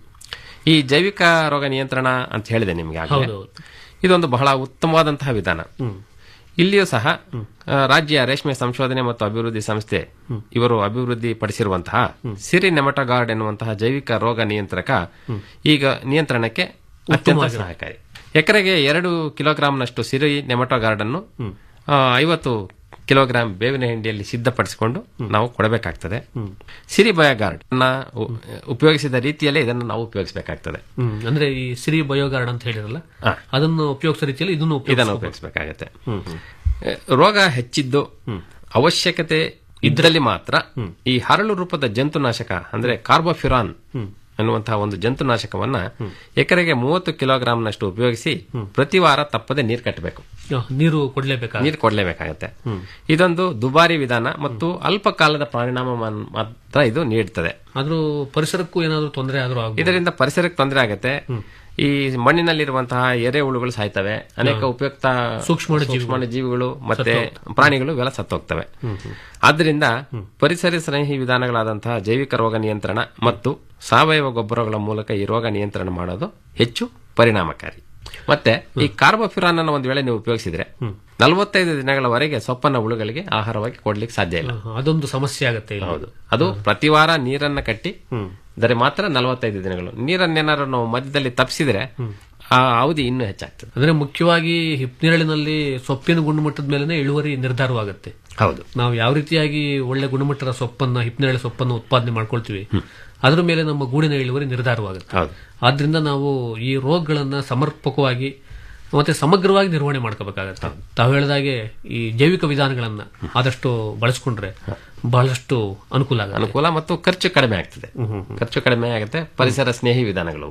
ಈ ಜೈವಿಕ ರೋಗ ನಿಯಂತ್ರಣ ಅಂತ ಹೇಳಿದೆ ನಿಮಗೆ ಆಗಲೇ. ಹೌದೌದು. ಇದೊಂದು ಬಹಳ ಉತ್ತಮವಾದಂತಹ ವಿಧಾನ ಇಲ್ಲಿಯೂ ಸಹ ಆ, ರಾಜ್ಯ ರೇಷ್ಮೆ ಸಂಶೋಧನೆ ಮತ್ತು ಅಭಿವೃದ್ಧಿ ಸಂಸ್ಥೆ ಇವರು ಅಭಿವೃದ್ಧಿ ಪಡಿಸಿರುವಂತಹ ಸಿರಿ ನೆಮಟಗಾರ್ಡ್ ಎನ್ನುವಂತಹ ಜೈವಿಕ ರೋಗ ನಿಯಂತ್ರಕ ಈಗ ನಿಯಂತ್ರಣಕ್ಕೆ ಅತ್ಯಂತ ಸಹಾಯಕಾರಿ ಎಕರೆಗೆ ಎರಡು ಕಿಲೋಗ್ರಾಂನಷ್ಟು ಸಿರಿ ನೆಮಟೋಗಾರ್ಡ್ ಅನ್ನು ಆ, ಐವತ್ತು ಕಿಲೋಗ್ರಾಂ ಬೇವಿನ ಹಿಂಡಿಯಲ್ಲಿ ಸಿದ್ಧಪಡಿಸಿಕೊಂಡು ನಾವು ಕೊಡಬೇಕಾಗ್ತದೆ ಸಿರಿ ಬಯೋಗಾರ್ಡ್ ಅನ್ನ ಉ- ಉಪಯೋಗಿಸಿದ ರೀತಿಯಲ್ಲೇ ಇದನ್ನು ನಾವು ಉಪಯೋಗಿಸಬೇಕಾಗ್ತದೆ ಹ್ಮ್ ಅಂದ್ರೆ ಈ ಸಿರಿ ಬಯೋಗಾರ್ಡ್ ಅಂತ ಹೇಳಿರಲ್ಲ ಹಾ. ಅದನ್ನು ಉಪಯೋಗಿಸೋ ರೀತಿಯಲ್ಲಿ ಇದನ್ನು ಇದನ್ನು ಉಪಯೋಗಿಸ್ಬೇಕು. ಉಪಯೋಗಿಸಬೇಕಾಗತ್ತೆ ರೋಗ ಹೆಚ್ಚಿದ್ದು ಅವಶ್ಯಕತೆ ಇದ್ದಲ್ಲಿ ಮಾತ್ರ ಈ ಹರಳು ರೂಪದ ಜಂತುನಾಶಕ ಅಂದ್ರೆ ಕಾರ್ಬೋಫ್ಯುರಾನ್ ಅನ್ನುವಂತಹ ಒಂದು ಜಂತುನಾಶಕವನ್ನ ಎಕರೆಗೆ ಮೂವತ್ತು ಕಿಲೋಗ್ರಾಂನಷ್ಟು ಉಪಯೋಗಿಸಿ ಪ್ರತಿ ವಾರ ತಪ್ಪದೆ ನೀರು ಕಟ್ಟಬೇಕು ಆ, ನೀರು ಕೊಡ್ಲೇಬೇಕಾಗ ನೀರು ಕೊಡಲೇಬೇಕಾಗತ್ತೆ ಇದೊಂದು ದುಬಾರಿ ವಿಧಾನ ಮತ್ತು ಅಲ್ಪ ಕಾಲದ ಪರಿಣಾಮ ಮಾತ್ರ ಇದು ನೀಡುತ್ತದೆ ಆದ್ರೂ ಪರಿಸರಕ್ಕೂ ಏನಾದ್ರೂ ತೊಂದರೆ ಆದ್ರೂ ಆಗ್ಬೋದು. ಇದರಿಂದ ಪರಿಸರಕ್ಕೆ ತೊಂದರೆ ಆಗುತ್ತೆ ಈ ಮಣ್ಣಿನಲ್ಲಿರುವಂತಹ ಎರೆಹುಳುಗಳು ಸಾಯ್ತವೆ ಅನೇಕ ಉಪಯುಕ್ತ ಸೂಕ್ಷ್ಮಾಣು ಸೂಕ್ಷ್ಮಾಣು ಜೀವಿಗಳು ಮತ್ತೆ ಪ್ರಾಣಿಗಳು ಇವೆಲ್ಲ ಸತ್ತೋಗ್ತವೆ ಆದ್ದರಿಂದ ಪರಿಸರ ಸ್ನೇಹಿ ವಿಧಾನಗಳಾದಂತಹ ಜೈವಿಕ ರೋಗ ನಿಯಂತ್ರಣ ಮತ್ತು ಸಾವಯವ ಗೊಬ್ಬರಗಳ ಮೂಲಕ ಈ ರೋಗ ನಿಯಂತ್ರಣ ಮಾಡೋದು ಹೆಚ್ಚು ಪರಿಣಾಮಕಾರಿ ಮತ್ತೆ ಈ ಕಾರ್ಬೋಫಿರಾನ್ ಅನ್ನು ಒಂದು ವೇಳೆ ನೀವು ಉಪಯೋಗಿಸಿದ್ರೆ ನಲವತ್ತೈದು ದಿನಗಳವರೆಗೆ ಸೊಪ್ಪನ್ನ ಹುಳುಗಳಿಗೆ ಆಹಾರವಾಗಿ ಕೊಡ್ಲಿಕ್ಕೆ ಸಾಧ್ಯ ಇಲ್ಲ ಆ, ಅದೊಂದು ಸಮಸ್ಯೆ ಆಗುತ್ತೆ ಇಲ್ಲಿ. ಹೌದು ಅದು ಪ್ರತಿ ವಾರ ನೀರನ್ನ ಕಟ್ಟಿ ದರೆ ಮಾತ್ರ ನಲವತ್ತೈದು ದಿನಗಳು ನೀರನ್ನೇನಾದ್ರು ನಾವು ಮಧ್ಯದಲ್ಲಿ ತಪ್ಪಿಸಿದ್ರೆ ಆ ಅವಧಿ ಇನ್ನೂ ಹೆಚ್ಚಾಗ್ತದೆ ಅಂದ್ರೆ ಮುಖ್ಯವಾಗಿ ಹಿಪ್ನೇರಳಿನಲ್ಲಿ ಸೊಪ್ಪಿನ ಗುಣಮಟ್ಟದ ಮೇಲೆನೆ ಇಳುವರಿ ನಿರ್ಧಾರವಾಗುತ್ತೆ ಹೌದು ನಾವು ಯಾವ ರೀತಿಯಾಗಿ ಒಳ್ಳೆ ಗುಣಮಟ್ಟದ ಸೊಪ್ಪನ್ನ ಹಿಪ್ನೇರಳೆ ಸೊಪ್ಪನ್ನು ಉತ್ಪಾದನೆ ಮಾಡ್ಕೊಳ್ತೀವಿ ಅದರ ಮೇಲೆ ನಮ್ಮ ಗೂಡಿನ ಇಳುವರಿ ನಿರ್ಧಾರವಾಗುತ್ತೆ ಹೌದು ಆದ್ರಿಂದ ನಾವು ಈ ರೋಗಗಳನ್ನ ಸಮರ್ಪಕವಾಗಿ ಮತ್ತೆ ಸಮಗ್ರವಾಗಿ ನಿರ್ವಹಣೆ ಮಾಡ್ಕೋಬೇಕಾಗತ್ತೆ ತಾವು ಹೇಳಿದಾಗೆ ಈ ಜೈವಿಕ ವಿಧಾನಗಳನ್ನ ಆದಷ್ಟು ಬಳಸ್ಕೊಂಡ್ರೆ ಬಹಳಷ್ಟು ಅನುಕೂಲ ಆಗುತ್ತೆ ಅನುಕೂಲ ಮತ್ತು ಖರ್ಚು ಕಡಿಮೆ ಆಗ್ತದೆ ಖರ್ಚು ಕಡಿಮೆ ಆಗುತ್ತೆ ಪರಿಸರ ಸ್ನೇಹಿ ವಿಧಾನಗಳು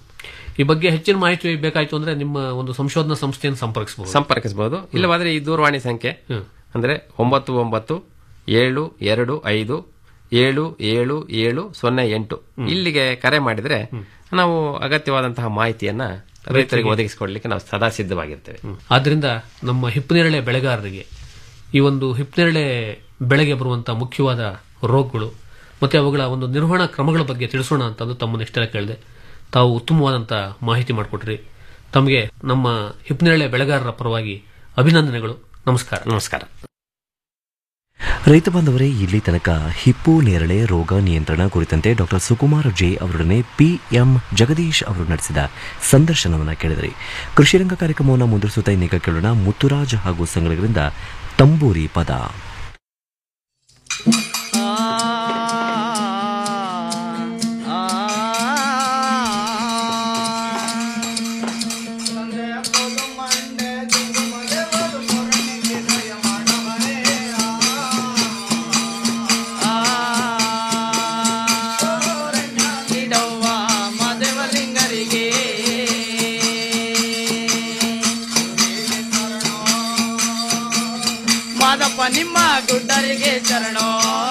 ಈ ಬಗ್ಗೆ ಹೆಚ್ಚಿನ ಮಾಹಿತಿ ಬೇಕಾಯ್ತು ಅಂದ್ರೆ ನಿಮ್ಮ ಒಂದು ಸಂಶೋಧನಾ ಸಂಸ್ಥೆಯನ್ನು ಸಂಪರ್ಕಿಸಬಹುದು ಸಂಪರ್ಕಿಸಬಹುದು ಇಲ್ಲವಾದ್ರೆ ಈ ದೂರವಾಣಿ ಸಂಖ್ಯೆ ಅಂದ್ರೆ ಒಂಬತ್ತು ಒಂಬತ್ತು ಏಳು ಎರಡು ಐದು ಏಳು ಏಳು ಏಳು ಸೊನ್ನೆ ಎಂಟು ಇಲ್ಲಿಗೆ ಕರೆ ಮಾಡಿದ್ರೆ ನಾವು ಅಗತ್ಯವಾದಂತಹ ಮಾಹಿತಿಯನ್ನ ರೈತರಿಗೆ ಒದಗಿಸಿಕೊಡ್ಲಿಕ್ಕೆ ನಾವು ಸದಾ ಸಿದ್ಧವಾಗಿರ್ತೇವೆ ಆದ್ರಿಂದ ನಮ್ಮ ಹಿಪ್ಪನೇರಳೆ ಬೆಳೆಗಾರರಿಗೆ ಈ ಒಂದು ಹಿಪ್ಪನೇರಳೆ ಬೆಳೆಗೆ ಬರುವಂತಹ ಮುಖ್ಯವಾದ ರೋಗಗಳು ಮತ್ತೆ ಅವುಗಳ ಒಂದು ನಿರ್ವಹಣಾ ಕ್ರಮಗಳ ಬಗ್ಗೆ ತಿಳಿಸೋಣ ಅಂತಂದು ತಮ್ಮನ್ನು ಇಷ್ಟೆಲ್ಲ ಕೇಳಿದೆ ತಾವು ಉತ್ತಮವಾದಂತ ಮಾಹಿತಿ ಮಾಡಿಕೊಟ್ರಿ ತಮಗೆ ನಮ್ಮ ಹಿಪ್ಪನೇರಳೆ ಬೆಳೆಗಾರರ ಪರವಾಗಿ ಅಭಿನಂದನೆಗಳು ನಮಸ್ಕಾರ ನಮಸ್ಕಾರ ರೈತ ಬಾಂಧವರೇ ಇಲ್ಲಿ ತನಕ ಹಿಪ್ಪು ನೇರಳೆ ರೋಗ ನಿಯಂತ್ರಣ ಕುರಿತಂತೆ ಡಾಕ್ಟರ್ ಸುಕುಮಾರ್ ಜೆ ಅವರೊಡನೆ ಪಿಎಂ ಜಗದೀಶ್ ಅವರು ನಡೆಸಿದ ಸಂದರ್ಶನವನ್ನು ಕೇಳಿದ್ರಿ ಕೃಷಿರಂಗ ಕಾರ್ಯಕ್ರಮವನ್ನು ಮುಂದುವರಿಸುತ್ತಾ ಇನ್ನೀಗ ಕೇಳೋಣ ಮುತ್ತುರಾಜ್ ಹಾಗೂ ಸಂಘಗಳಿಂದ ತಂಬೂರಿ ಪದ ಮಾದಪ್ಪ ನಿಮ್ಮ ಗುಡ್ಡರಿಗೆ ಶರಣೋ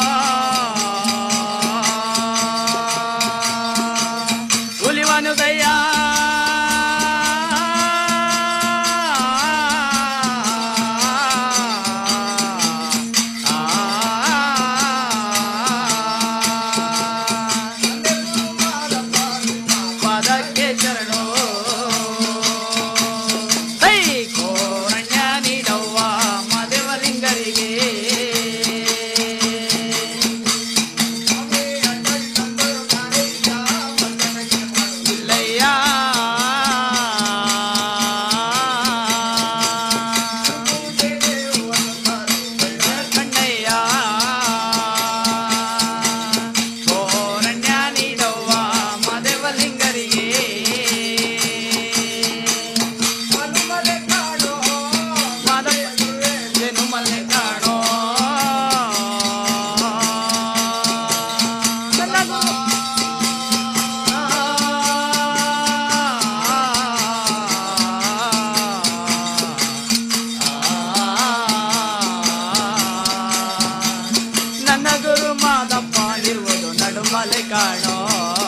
ಬಾಲೆ ಕಾಣೋ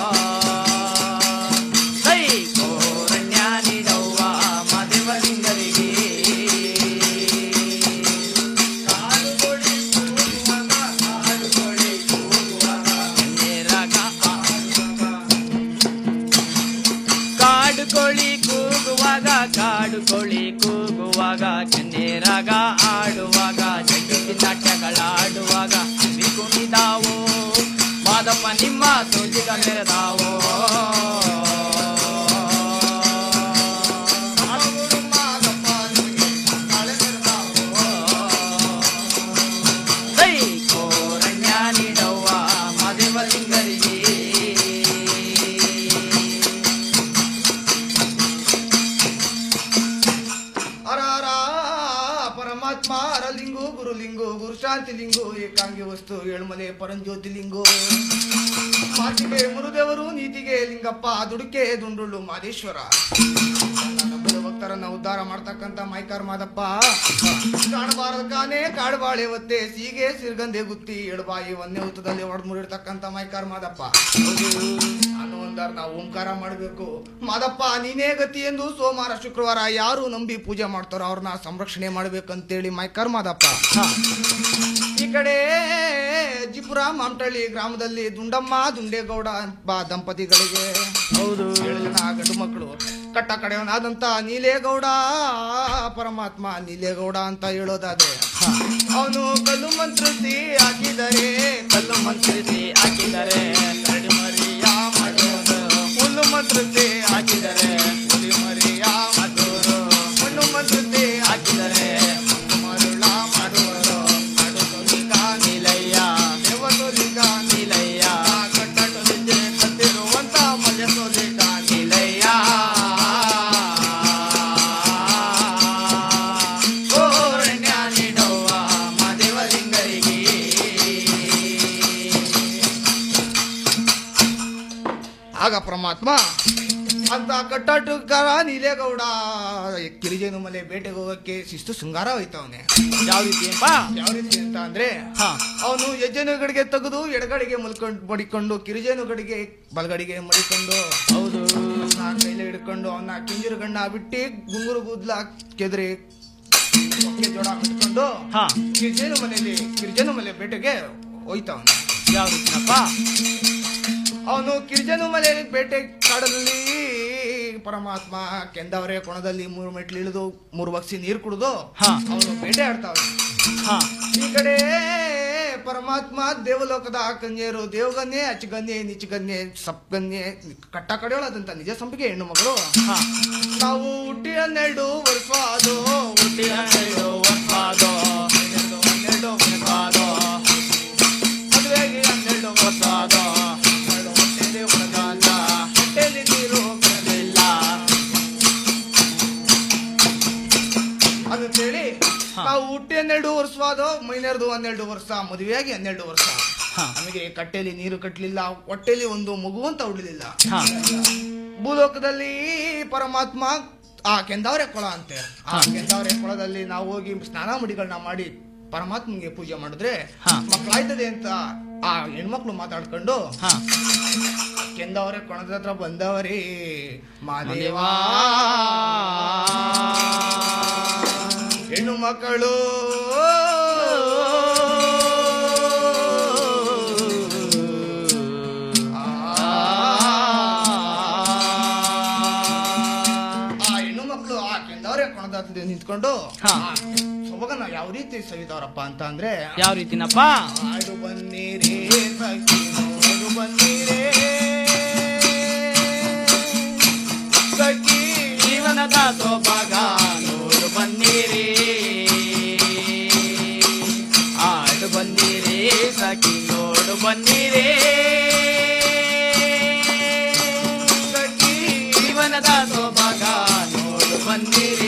ಕೈ ಕೋರಣ್ಯ ನೀಡವ್ವ ಮಾದೇವಲಿಂಗರಿಗೆ ಕಾಡು ಕೋಳಿ ಕೂಗುವಾಗ ಕಾಡು ಕೋಳಿ ಕೂಗುವಾಗ ಚೆನ್ನೇರಾಗ ಆಡುವಾಗ ಜಗತ್ತಿ ನಾಟ್ಯಗಳಾಡುವಾಗ ಕಿವಿ ಕುಣಿದಾವೋ ಮಾದಪ್ಪ ನಿಮ್ಮ ಸೋಜಿಗ ಮೆರೆದಾವೋ ಕೈ ಕೋರಣ್ಯ ನೀಡವ್ವ ಮಾದೇವಲಿಂಗರಿಗೆ ಹರ ಹರ ಪರಮಾತ್ಮ ಹರಲಿಂಗು ಗುರುಲಿಂಗು ಗುರುಶಾಂತಿ ಲಿಂಗು ಏಕಾಂಗಿ ವಸ್ತು ಏಳುಮಲೆ ಪರಂಜ್ಯೋತಿ ಲಿಂಗು ಮಾತಿಗೆ ಮುರುದೇವರು ನೀತಿಗೆ ಲಿಂಗಪ್ಪ ದುಡುಕೆ ದುಂಡುಳ್ಳು ಮಾದೇಶ್ವರ ನಂಬದ ಭಕ್ತರನ್ನ ಉದ್ಧಾರ ಮಾಡ್ತಕ್ಕಂತ ಮೈಕಾರ್ ಮಾದಪ್ಪ ಕಾಣಬಾರದ ಕಾನೆ ಕಾಡುಬಾಳೆ ಒತ್ತೆ ಸೀಗೆ ಸಿರ್ಗಂದೆ ಗುತ್ತಿ ಎಡಬಾಯಿ ಒಂದೇ ಹುತ್ತದಲ್ಲಿ ಹೊಡೆದ್ ಮುರಿರ್ತಕ್ಕಂತ ಮೈಕಾರ್ ಮಾದಪ್ಪ ನಾನು ಒಂದಾರ ನಾವು ಓಂಕಾರ ಮಾಡಬೇಕು ಮಾದಪ್ಪ ನೀನೇ ಗತಿ ಎಂದು ಸೋಮವಾರ ಶುಕ್ರವಾರ ಯಾರು ನಂಬಿ ಪೂಜೆ ಮಾಡ್ತಾರೋ ಅವ್ರನ್ನ ಸಂರಕ್ಷಣೆ ಮಾಡ್ಬೇಕಂತೇಳಿ ಮೈಕಾರ್ ಮಾದಪ್ಪ ಈ ಕಡೆ ಅಜ್ಜಿಪುರ ಮಾಮಟಳ್ಳಿ ಗ್ರಾಮದಲ್ಲಿ ದುಂಡಮ್ಮ ದುಂಡೇಗೌಡ ಎಂಬ ದಂಪತಿಗಳಿಗೆ ಹೌದು ಏಳು ಜನ ಗಂಡು ಮಕ್ಕಳು ಕಟ್ಟ ಕಡೆಯವನಾದಂತ ನೀಲೇಗೌಡ ಪರಮಾತ್ಮ ನೀಲೇಗೌಡ ಅಂತ ಹೇಳೋದಾದ್ರೆ ಅವನು ಕಲ್ಲು ಮಂತ್ರಿಸಿ ಹಾಕಿದರೆ ಕಲ್ಲು ಮಂತ್ರಿಸಿ ಹಾಕಿದರೆ ಕರಡಿ ಮರಿಯ ಮಾಡೋದು ಹುಲ್ಲು ಮಂತ್ರಿಸಿ ಹಾಕಿದರೆ ಹುಲಿ ಮರಿಯ ಮಾಡೋದು ಮಣ್ಣು ಮಂತ್ರಿಸಿ ಹಾಕಿದರೆ ಮರುಳ ಮಾಡುವರು ನಡುತೊಲಿಗ ನಿಲಯ್ಯ ದೇವತೊಲಿಗ ನಿಲಯ್ಯ ಕಟ್ಟಟೊಲಿಗೆ ಕತ್ತಿರುವಂತ ಮಜ ತೊಲಿಗ ನಿಲಯ್ಯ ಕೋರಣ್ಯ ನೀಡುವ ಮಾದೇವಲಿಂಗರಿಗೆ ಆಗ ಪರಮಾತ್ಮ ಅಂತ ಕಟ್ಟಾಟಗಾರ ನೀಲೇಗೌಡ ಕಿರಿಜೇನು ಮಲೆ ಬೇಟೆಗೆ ಹೋಗಕ್ಕೆ ಶಿಸ್ತು ಶೃಂಗಾರ ಹೋಯ್ತವನೆ ಯಾವ ರೀತಿ ಅಪ್ಪ ಯಾವ ರೀತಿ ಅಂತ ಅಂದ್ರೆ ಅವನು ಹೆಜ್ಜೆನು ಗಡಿಗೆ ತೆಗೆದು ಎಡಗಡೆಗೆ ಮಲ್ಕೊಂಡು ಮಡಿಕೊಂಡು ಕಿರಿಜೇನು ಗಡಿಗೆ ಬಲಗಡೆಗೆ ಮಡಿಕೊಂಡು ಹೌದು ಕೈಲಿ ಹಿಡ್ಕೊಂಡು ಅವನ ಕಿಂಜರು ಗಣ್ಣ ಬಿಟ್ಟಿ ಗುಂಗುರು ಕೂದ್ಲ ಕೆದರಿ ಒಕ್ಕೆ ಜೋಡ ಕಟ್ಕೊಂಡು ಕಿರಿಜೇನು ಮನೆಯಲ್ಲಿ ಕಿರಿಜೇನು ಮಲೆ ಬೇಟೆಗೆ ಹೋಯ್ತವನೆ ಯಾವ ರೀತಿನಪ್ಪ ಅವನು ಕಿರ್ಜನು ಮಲೆ ಬೇಟೆ ಕಾಡಲ್ಲಿ ಪರಮಾತ್ಮ ಕೆಂದವರೆ ಕೊಣದಲ್ಲಿ ಮೂರು ಮೆಟ್ಲು ಇಳಿದು ಮೂರು ಬಕ್ಸಿ ನೀರು ಕುಡಿದು ಅವನು ಬೇಟೆ ಆಡ್ತಾವ ಈ ಕಡೆ ಪರಮಾತ್ಮ ದೇವಲೋಕದ ಕನ್ಯರು ದೇವಗನ್ಯೆ ಅಚ್ಚಗನ್ಯೆ ನಿಚ್ಚಗನ್ಯೆ ಸಪ್ಗನ್ಯೆ ಕಟ್ಟ ಕಡೆಯೊಳದಂತ ನಿಜ ಸಂಪಿಗೆ ಹೆಣ್ಣು ಮಗಳು ನಾವು ಹುಟ್ಟಿ ಹನ್ನೆರಡು ವರ್ಷ ಅದು ಹುಟ್ಟಿ ಹನ್ನೆರಡು ವರ್ಷ ಅದು ಹನ್ನೆರಡು ಹನ್ನೆರಡು ವರ್ಷ ಅದು ಮದುವೆಗೆ ಹನ್ನೆರಡು ವರ್ಷ ಅದು ಹನ್ನೆರಡು ಹೊಟ್ಟೆಲಿ ಒಣಗಾಲ ಹೊಟ್ಟೆಲಿ ನೀರು ಬರಲಿಲ್ಲ ಅಂತೇಳಿ ನಾವು ಹುಟ್ಟಿ ಹನ್ನೆರಡು ವರ್ಷವಾದ ಮೈನೆರದು ಹನ್ನೆರಡು ವರ್ಷ ಮದುವೆಯಾಗಿ ಹನ್ನೆರಡು ವರ್ಷ ನಮಗೆ ಕಟ್ಟೆಲಿ ನೀರು ಕಟ್ಟಲಿಲ್ಲ ಹೊಟ್ಟೆಲಿ ಒಂದು ಮಗು ಅಂತ ಉಳಿಲಿಲ್ಲ ಭೂಲೋಕದಲ್ಲಿ ಪರಮಾತ್ಮ ಆ ಕೆಂದಾವರೆ ಕೊಳ ಅಂತೆ ಆ ಕೆಂದಾವರೆ ಕೊಳದಲ್ಲಿ ನಾವು ಹೋಗಿ ಸ್ನಾನ ಮಡಿಗಳನ್ನ ಮಾಡಿ ಪರಮಾತ್ಮನಿಗೆ ಪೂಜೆ ಮಾಡಿದ್ರೆ ಮಕ್ಕಳಾಯ್ತದೆ ಅಂತ ಆ ಹೆಣ್ಮಕ್ಳು ಮಾತಾಡ್ಕೊಂಡು ಕೆಂದವರೆ ಕೊಣದ ಹತ್ರ ಬಂದವರೇ ಮಾದೇವಾ ಹೆಣ್ಣು ಮಕ್ಕಳು ಆ ಹೆಣ್ಣು ಮಕ್ಕಳು ಆ ಕೆಂದವರೆ ಕೊಣದ ಹತ್ರ ನಿಂತ್ಕೊಂಡು ಸೊಬಗನ್ನ ಯಾವ ರೀತಿ ಸವಿದವರಪ್ಪ ಅಂತ ಅಂದ್ರೆ ಯಾವ ರೀತಿನಪ್ಪ ಆಡು ಬನ್ನಿರೇ ಸಖಿ ನೋಡು ಬನ್ನಿರೇ ಸಖಿ ಜೀವನದ ಸೊಬಗ ನೋಡು ಬನ್ನಿರಿ ಆಡು ಬನ್ನಿರಿ ಸಖಿ ನೋಡು ಬನ್ನಿರಿ ಸಖಿ ಜೀವನದ ಸೊಬಗ ನೋಡು ಬನ್ನಿರಿ